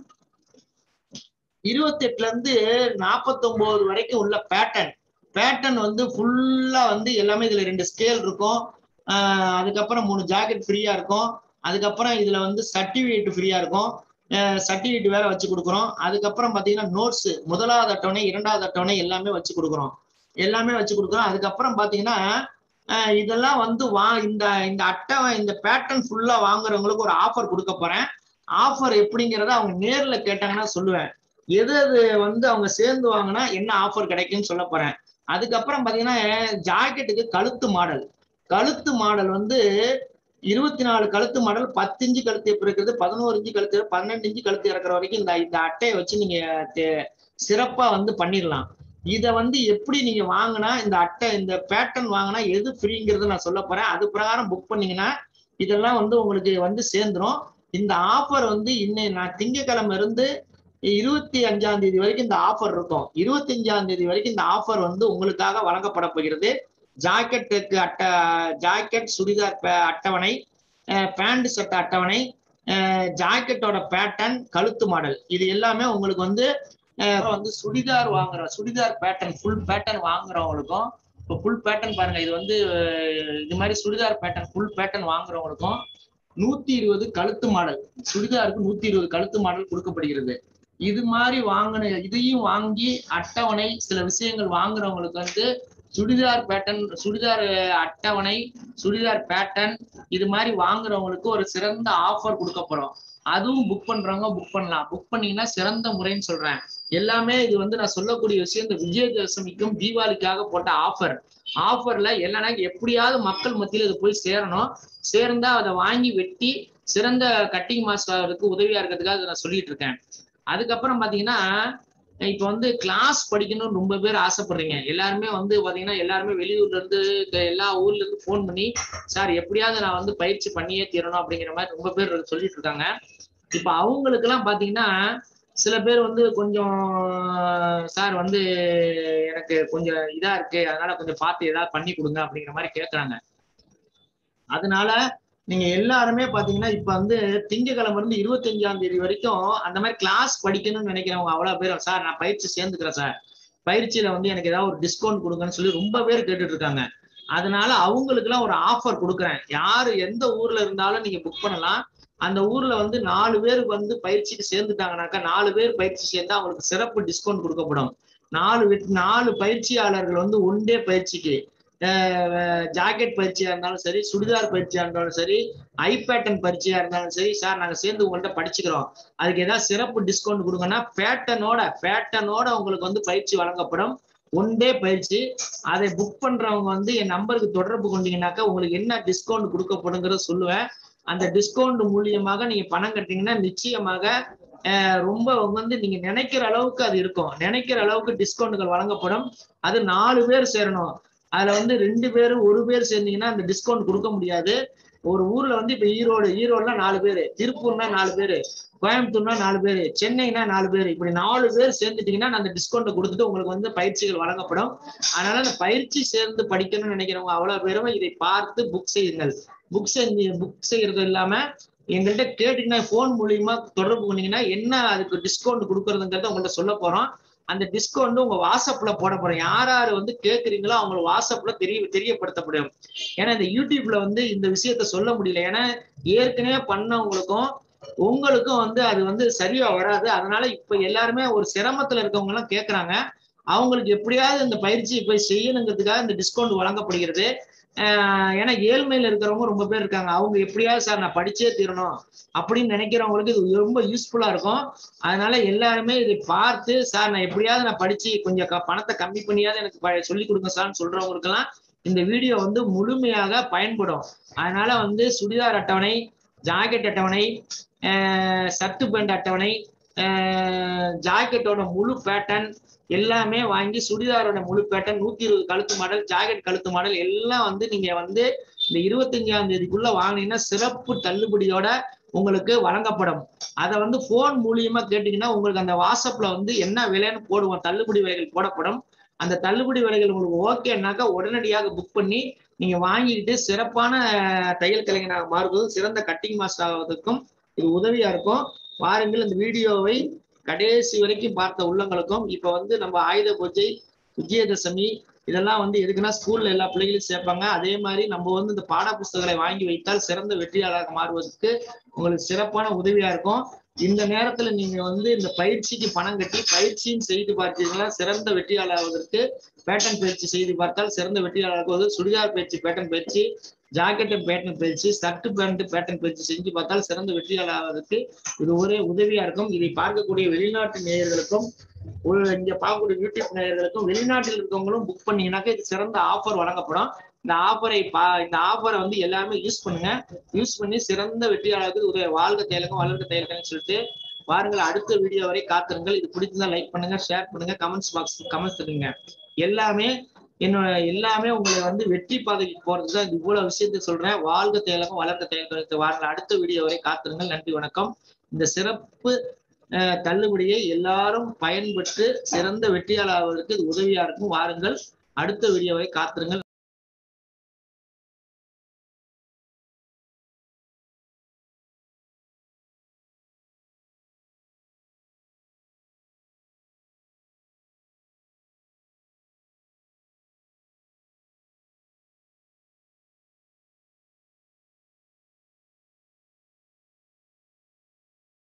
இருபத்தி எட்டுல இருந்து நாற்பத்தி ஒன்பது வரைக்கும் உள்ள பேட்டர்ன் பேட்டர்ன் வந்து ஃபுல்லா வந்து எல்லாமே இதுல ரெண்டு ஸ்கேல் இருக்கும் ஆஹ் அதுக்கப்புறம் மூணு ஜாக்கெட் ஃப்ரீயா இருக்கும் அதுக்கப்புறம் இதுல வந்து சர்டிபிகேட் ஃப்ரீயா இருக்கும் சர்டிபிகேட் வேற வச்சு கொடுக்குறோம் அதுக்கப்புறம் பாத்தீங்கன்னா நோட்ஸ் முதலாவது அட்டவணை இரண்டாவது அட்டவணை எல்லாமே வச்சு கொடுக்குறோம் எல்லாமே வச்சு கொடுக்குறோம் அதுக்கப்புறம் பாத்தீங்கன்னா அஹ் இதெல்லாம் வந்து வா இந்த இந்த அட்டை இந்த பேட்டர்ன் ஃபுல்லா வாங்குறவங்களுக்கு ஒரு ஆஃபர் கொடுக்க போறேன் ஆஃபர் எப்படிங்கிறத அவங்க நேர்ல கேட்டாங்கன்னா சொல்லுவேன் எது எது வந்து அவங்க சேர்ந்து வாங்கினா என்ன ஆஃபர் கிடைக்கும்னு சொல்ல போறேன் அதுக்கப்புறம் பாத்தீங்கன்னா ஜாக்கெட்டுக்கு கழுத்து மாடல் கழுத்து மாடல் வந்து இருபத்தி நாலு கழுத்து மாடல் பத்து இன்ச்சு கழுத்து எப்படி இருக்கிறது பதினோரு இன்ச்சு கழுத்து பன்னெண்டு இன்ச்சு கழுத்து இறக்குற வரைக்கும் இந்த இந்த அட்டையை வச்சு நீங்க தே- சிறப்பா வந்து பண்ணிடலாம் இத வந்து எப்படி நீங்க வாங்கினா இந்த அட்டை இந்த பேட்டர்ன் வாங்கினா எது ஃப்ரீங்கிறத நான் சொல்ல போறேன் அது பிரகாரம் புக் பண்ணீங்கன்னா இதெல்லாம் வந்து உங்களுக்கு வந்து சேர்ந்துரும் இந்த ஆஃபர் வந்து இன்னும் நான் திங்கக்கிழமை இருந்து இருபத்தி அஞ்சாம் தேதி வரைக்கும் இந்த ஆஃபர் இருக்கும் இருபத்தி அஞ்சாம் தேதி வரைக்கும் இந்த ஆஃபர் வந்து உங்களுக்காக வழங்கப்பட போகிறது ஜாக்கெட்டுக்கு அட்டை ஜாக்கெட் சுடிதார் பே- அட்டவணை பேண்ட் சட்டை அட்டவணை ஜாக்கெட்டோட பேட்டர்ன் கழுத்து மாடல் இது எல்லாமே உங்களுக்கு வந்து அஹ் வந்து சுடிதார் வாங்குற சுடிதார் பேட்டர்ன் ஃபுல் பேட்டர்ன் வாங்குறவங்களுக்கும் இப்போ ஃபுல் பேட்டர்ன் பாருங்க இது வந்து அஹ் இது மாதிரி சுடிதார் பேட்டர்ன் ஃபுல் பேட்டர்ன் வாங்குறவங்களுக்கும் நூத்தி இருபது கழுத்து மாடல் சுடிதாருக்கு நூத்தி இருபது கழுத்து மாடல் கொடுக்கப்படுகிறது இது மாதிரி வாங்கின இதையும் வாங்கி அட்டவணை சில விஷயங்கள் வாங்குறவங்களுக்கு வந்து சுடிதார் பேட்டர்ன் சுடிதார் அட்டவணை சுடிதார் பேட்டர்ன் இது மாதிரி வாங்குறவங்களுக்கு ஒரு சிறந்த ஆஃபர் கொடுக்கப்படும் அதுவும் புக் பண்றவங்க புக் பண்ணலாம் புக் பண்ணீங்கன்னா சிறந்த முறைன்னு சொல்றேன் எல்லாமே இது வந்து நான் சொல்லக்கூடிய விஷயம் இந்த விஜயதசமிக்கும் தீபாவளிக்காக போட்ட ஆஃபர் ஆஃபர்ல என்னன்னா எப்படியாவது மக்கள் மத்தியில் இது போய் சேரணும் சேர்ந்தா அதை வாங்கி வெட்டி சிறந்த கட்டிங் மாஸ்டருக்கு உதவியா இருக்கிறதுக்காக இதை நான் சொல்லிட்டு இருக்கேன் அதுக்கப்புறம் பாத்தீங்கன்னா இப்ப வந்து கிளாஸ் படிக்கணும்னு ரொம்ப பேர் ஆசைப்படுறீங்க எல்லாருமே வந்து பாத்தீங்கன்னா எல்லாருமே வெளியூர்ல இருந்து க- எல்லா ஊர்ல இருந்து ஃபோன் பண்ணி சார் எப்படியாவது நான் வந்து பயிற்சி பண்ணியே தீரணும் அப்படிங்கிற மாதிரி ரொம்ப பேர் சொல்லிட்டு இருக்காங்க இப்ப அவங்களுக்கு எல்லாம் பாத்தீங்கன்னா சில பேர் வந்து கொஞ்சம் சார் வந்து எனக்கு கொஞ்சம் இதா இருக்கு அதனால கொஞ்சம் பார்த்து ஏதாவது பண்ணி கொடுங்க அப்படிங்கிற மாதிரி கேக்குறாங்க அதனால நீங்க எல்லாருமே பாத்தீங்கன்னா இப்ப வந்து திங்கக்கிழமை இருந்து இருபத்தஞ்சாம் தேதி வரைக்கும் அந்த மாதிரி கிளாஸ் படிக்கணும்னு நினைக்கிறவங்க அவ்வளவு பேர் சார் நான் பயிற்சி சேர்ந்துக்கிறேன் சார் பயிற்சியில வந்து எனக்கு ஏதாவது ஒரு டிஸ்கவுண்ட் கொடுங்கன்னு சொல்லி ரொம்ப பேர் கேட்டுட்டு இருக்காங்க அதனால அவங்களுக்கு எல்லாம் ஒரு ஆஃபர் கொடுக்குறேன் யாரு எந்த ஊர்ல இருந்தாலும் நீங்க புக் பண்ணலாம் அந்த ஊர்ல வந்து நாலு பேர் வந்து பயிற்சிக்கு சேர்ந்துட்டாங்கனாக்கா நாலு பேர் பயிற்சி சேர்ந்தா அவங்களுக்கு சிறப்பு டிஸ்கவுண்ட் கொடுக்கப்படும் நாலு வெட்- நாலு பயிற்சியாளர்கள் வந்து ஒன் டே பயிற்சிக்கு ஜாக்கெட் பயிற்சியா இருந்தாலும் சரி சுடிதார் பயிற்சியா இருந்தாலும் சரி ஐ பேட்டர்ன் பயிற்சியா இருந்தாலும் சரி சார் நாங்க சேர்ந்து உங்கள்ட்ட படிச்சுக்கிறோம் அதுக்கு ஏதாவது சிறப்பு டிஸ்கவுண்ட் கொடுங்கன்னா பேட்டனோட பேட்டனோட உங்களுக்கு வந்து பயிற்சி வழங்கப்படும் ஒன் டே பயிற்சி அதை புக் பண்றவங்க வந்து என் நம்பருக்கு தொடர்பு கொண்டீங்கன்னாக்கா உங்களுக்கு என்ன டிஸ்கவுண்ட் கொடுக்கப்படுங்கிறத சொல்லுவேன் அந்த டிஸ்கவுண்ட் மூலியமாக நீங்க பணம் கட்டிங்கன்னா நிச்சயமாக அஹ், ரொம்ப வந்து நீங்க நினைக்கிற அளவுக்கு அது இருக்கும் நினைக்கிற அளவுக்கு டிஸ்கவுண்ட்கள் வழங்கப்படும் அது நாலு பேர் சேரணும் அதுல வந்து ரெண்டு பேர் ஒரு பேர் சேர்ந்தீங்கன்னா அந்த டிஸ்கவுண்ட் கொடுக்க முடியாது ஒரு ஊர்ல வந்து இப்ப ஈரோடு ஈரோடுல நாலு பேரு திருப்பூர்னா நாலு பேரு கோயம்புத்தூர்னா நாலு பேரு சென்னைனா நாலு பேர் இப்படி நாலு பேர் சேர்ந்துட்டீங்கன்னா நான் அந்த டிஸ்கவுண்ட் கொடுத்துட்டு உங்களுக்கு வந்து பயிற்சிகள் வழங்கப்படும் அதனால அந்த பயிற்சி சேர்ந்து படிக்கணும்னு நினைக்கிறவங்க அவ்வளவு பேரும் இதை பார்த்து புக் செய்யுங்கள் புக் செஞ்சு புக் செய்யறது இல்லாம எங்கள்கிட்ட கேட்டீங்கன்னா ஃபோன் மூலியமா தொடர்பு பண்ணீங்கன்னா என்ன அதுக்கு டிஸ்கவுண்ட் கொடுக்கறதுங்கிறத உங்கள்ட்ட சொல்ல போறோம் அந்த டிஸ்கவுண்ட் உங்க வாட்ஸ்அப்ல போட போறோம் யார் யார் வந்து கேக்குறீங்களோ அவங்க வாட்ஸ்அப்ல தெரிய தெரியப்படுத்தப்படும் ஏன்னா இந்த யூடியூப்ல வந்து இந்த விஷயத்த சொல்ல முடியல ஏன்னா ஏற்கனவே பண்ணவங்களுக்கும் உங்களுக்கும் வந்து அது வந்து சரியா வராது அதனால இப்ப எல்லாருமே ஒரு சிரமத்துல இருக்கவங்க எல்லாம் கேக்குறாங்க அவங்களுக்கு எப்படியாவது இந்த பயிற்சியை போய் செய்யணுங்கிறதுக்காக இந்த டிஸ்கவுண்ட் வழங்கப்படுகிறது ஆஹ் ஏன்னா ஏழ்மையில இருக்கிறவங்க ரொம்ப பேர் இருக்காங்க அவங்க எப்படியாவது சார் நான் படிச்சே தீரணும் அப்படின்னு நினைக்கிறவங்களுக்கு இது ரொம்ப யூஸ்ஃபுல்லா இருக்கும் அதனால எல்லாருமே இதை பார்த்து சார் நான் எப்படியாவது நான் படிச்சு கொஞ்சம் க- பணத்தை கம்மி பண்ணியாவது எனக்கு ப- சொல்லி கொடுங்க சார்னு சொல்றவங்களுக்கெல்லாம் இந்த வீடியோ வந்து முழுமையாக பயன்படும் அதனால வந்து சுடிதார் அட்டவணை ஜாக்கெட் அட்டவணை ஆஹ் சர்ட் பேண்ட் அட்டவணை ஆஹ் ஜாக்கெட்டோட முழு பேட்டர்ன் எல்லாமே வாங்கி சுடிதாரோட முழு பேட்டர்ன் நூத்தி இருபது கழுத்து மாடல் ஜாக்கெட் கழுத்து மாடல் எல்லாம் வந்து நீங்க வந்து இந்த இருபத்தஞ்சாம் தேதிக்குள்ள வாங்கினீங்கன்னா சிறப்பு தள்ளுபடியோட உங்களுக்கு வழங்கப்படும் அதை வந்து போன் மூலியமா கேட்டீங்கன்னா உங்களுக்கு அந்த வாட்ஸ்அப்ல வந்து என்ன விலைன்னு போடுவோம் தள்ளுபடி விலைகள் போடப்படும் அந்த தள்ளுபடி விலைகள் உங்களுக்கு ஓகேனாக்கா உடனடியாக புக் பண்ணி நீங்க வாங்கிக்கிட்டு சிறப்பான அஹ், தையல் கலைஞனாக மாறுவதும் சிறந்த கட்டிங் மாஸ்டர் ஆவதற்கும் இது உதவியா இருக்கும் வாருங்கள் இந்த வீடியோவை கடைசி வரைக்கும் பார்த்த உள்ளங்களுக்கும் இப்ப வந்து நம்ம ஆயுத பூஜை விஜயதசமி இதெல்லாம் வந்து எதுக்குன்னா ஸ்கூல்ல எல்லா பிள்ளைகளையும் சேர்ப்பாங்க அதே மாதிரி நம்ம வந்து இந்த பாட புஸ்தகங்களை வாங்கி வைத்தால் சிறந்த வெற்றியாளராக மாறுவதற்கு உங்களுக்கு சிறப்பான உதவியா இருக்கும் இந்த நேரத்துல நீங்க வந்து இந்த பயிற்சிக்கு பணம் கட்டி பயிற்சியும் செய்து பார்த்தீங்கன்னா சிறந்த வெற்றியாளராவதற்கு பேட்டன் பயிற்சி செய்து பார்த்தால் சிறந்த வெற்றியாளராக சுடிதார் பயிற்சி பேட்டன் பயிற்சி ஜாக்கெட் பேட்டன் பயிற்சி சர்ட் பேண்ட் பேட்டன் பயிற்சி செஞ்சு பார்த்தால் சிறந்த வெற்றியாளராவதற்கு இது ஒரே உதவியா இருக்கும் இதை பார்க்கக்கூடிய வெளிநாட்டு நேயர்களுக்கும் ஒரு இங்க பார்க்கக்கூடிய யூடியூப் நேயர்களுக்கும் வெளிநாட்டில் இருக்கவங்களும் புக் பண்ணீங்கன்னாக்க இது சிறந்த ஆஃபர் வழங்கப்படும் இந்த ஆஃபரை பா இந்த ஆஃபரை வந்து எல்லாமே யூஸ் பண்ணுங்க யூஸ் பண்ணி சிறந்த வெற்றியாளருக்கு உதவி வாழ்க தேலுங்க வளர்க தேலுங்கன்னு சொல்லிட்டு பாருங்கள் அடுத்த வீடியோ வரை காத்திருங்கள் இது பிடிச்சிருந்தா லைக் பண்ணுங்க ஷேர் பண்ணுங்க கமெண்ட்ஸ் பாக்ஸ் கமெண்ட்ஸ் தருங்க எல்லாமே என்னோட எல்லாமே உங்களை வந்து வெற்றி பாதைக்கு போறதுக்கு தான் இவ்வளவு விஷயத்த சொல்றேன் வாழ்க தேலகம் வளர்க்க தேலகம் வாருங்கள் அடுத்த வீடியோ வரை காத்திருங்கள் நன்றி வணக்கம் இந்த சிறப்பு அஹ், தள்ளுபடியை எல்லாரும் பயன்பெற்று சிறந்த வெற்றியாளர் ஆவதற்கு இது உதவியா இருக்கும் வாருங்கள் அடுத்த வீடியோவை காத்திருங்கள்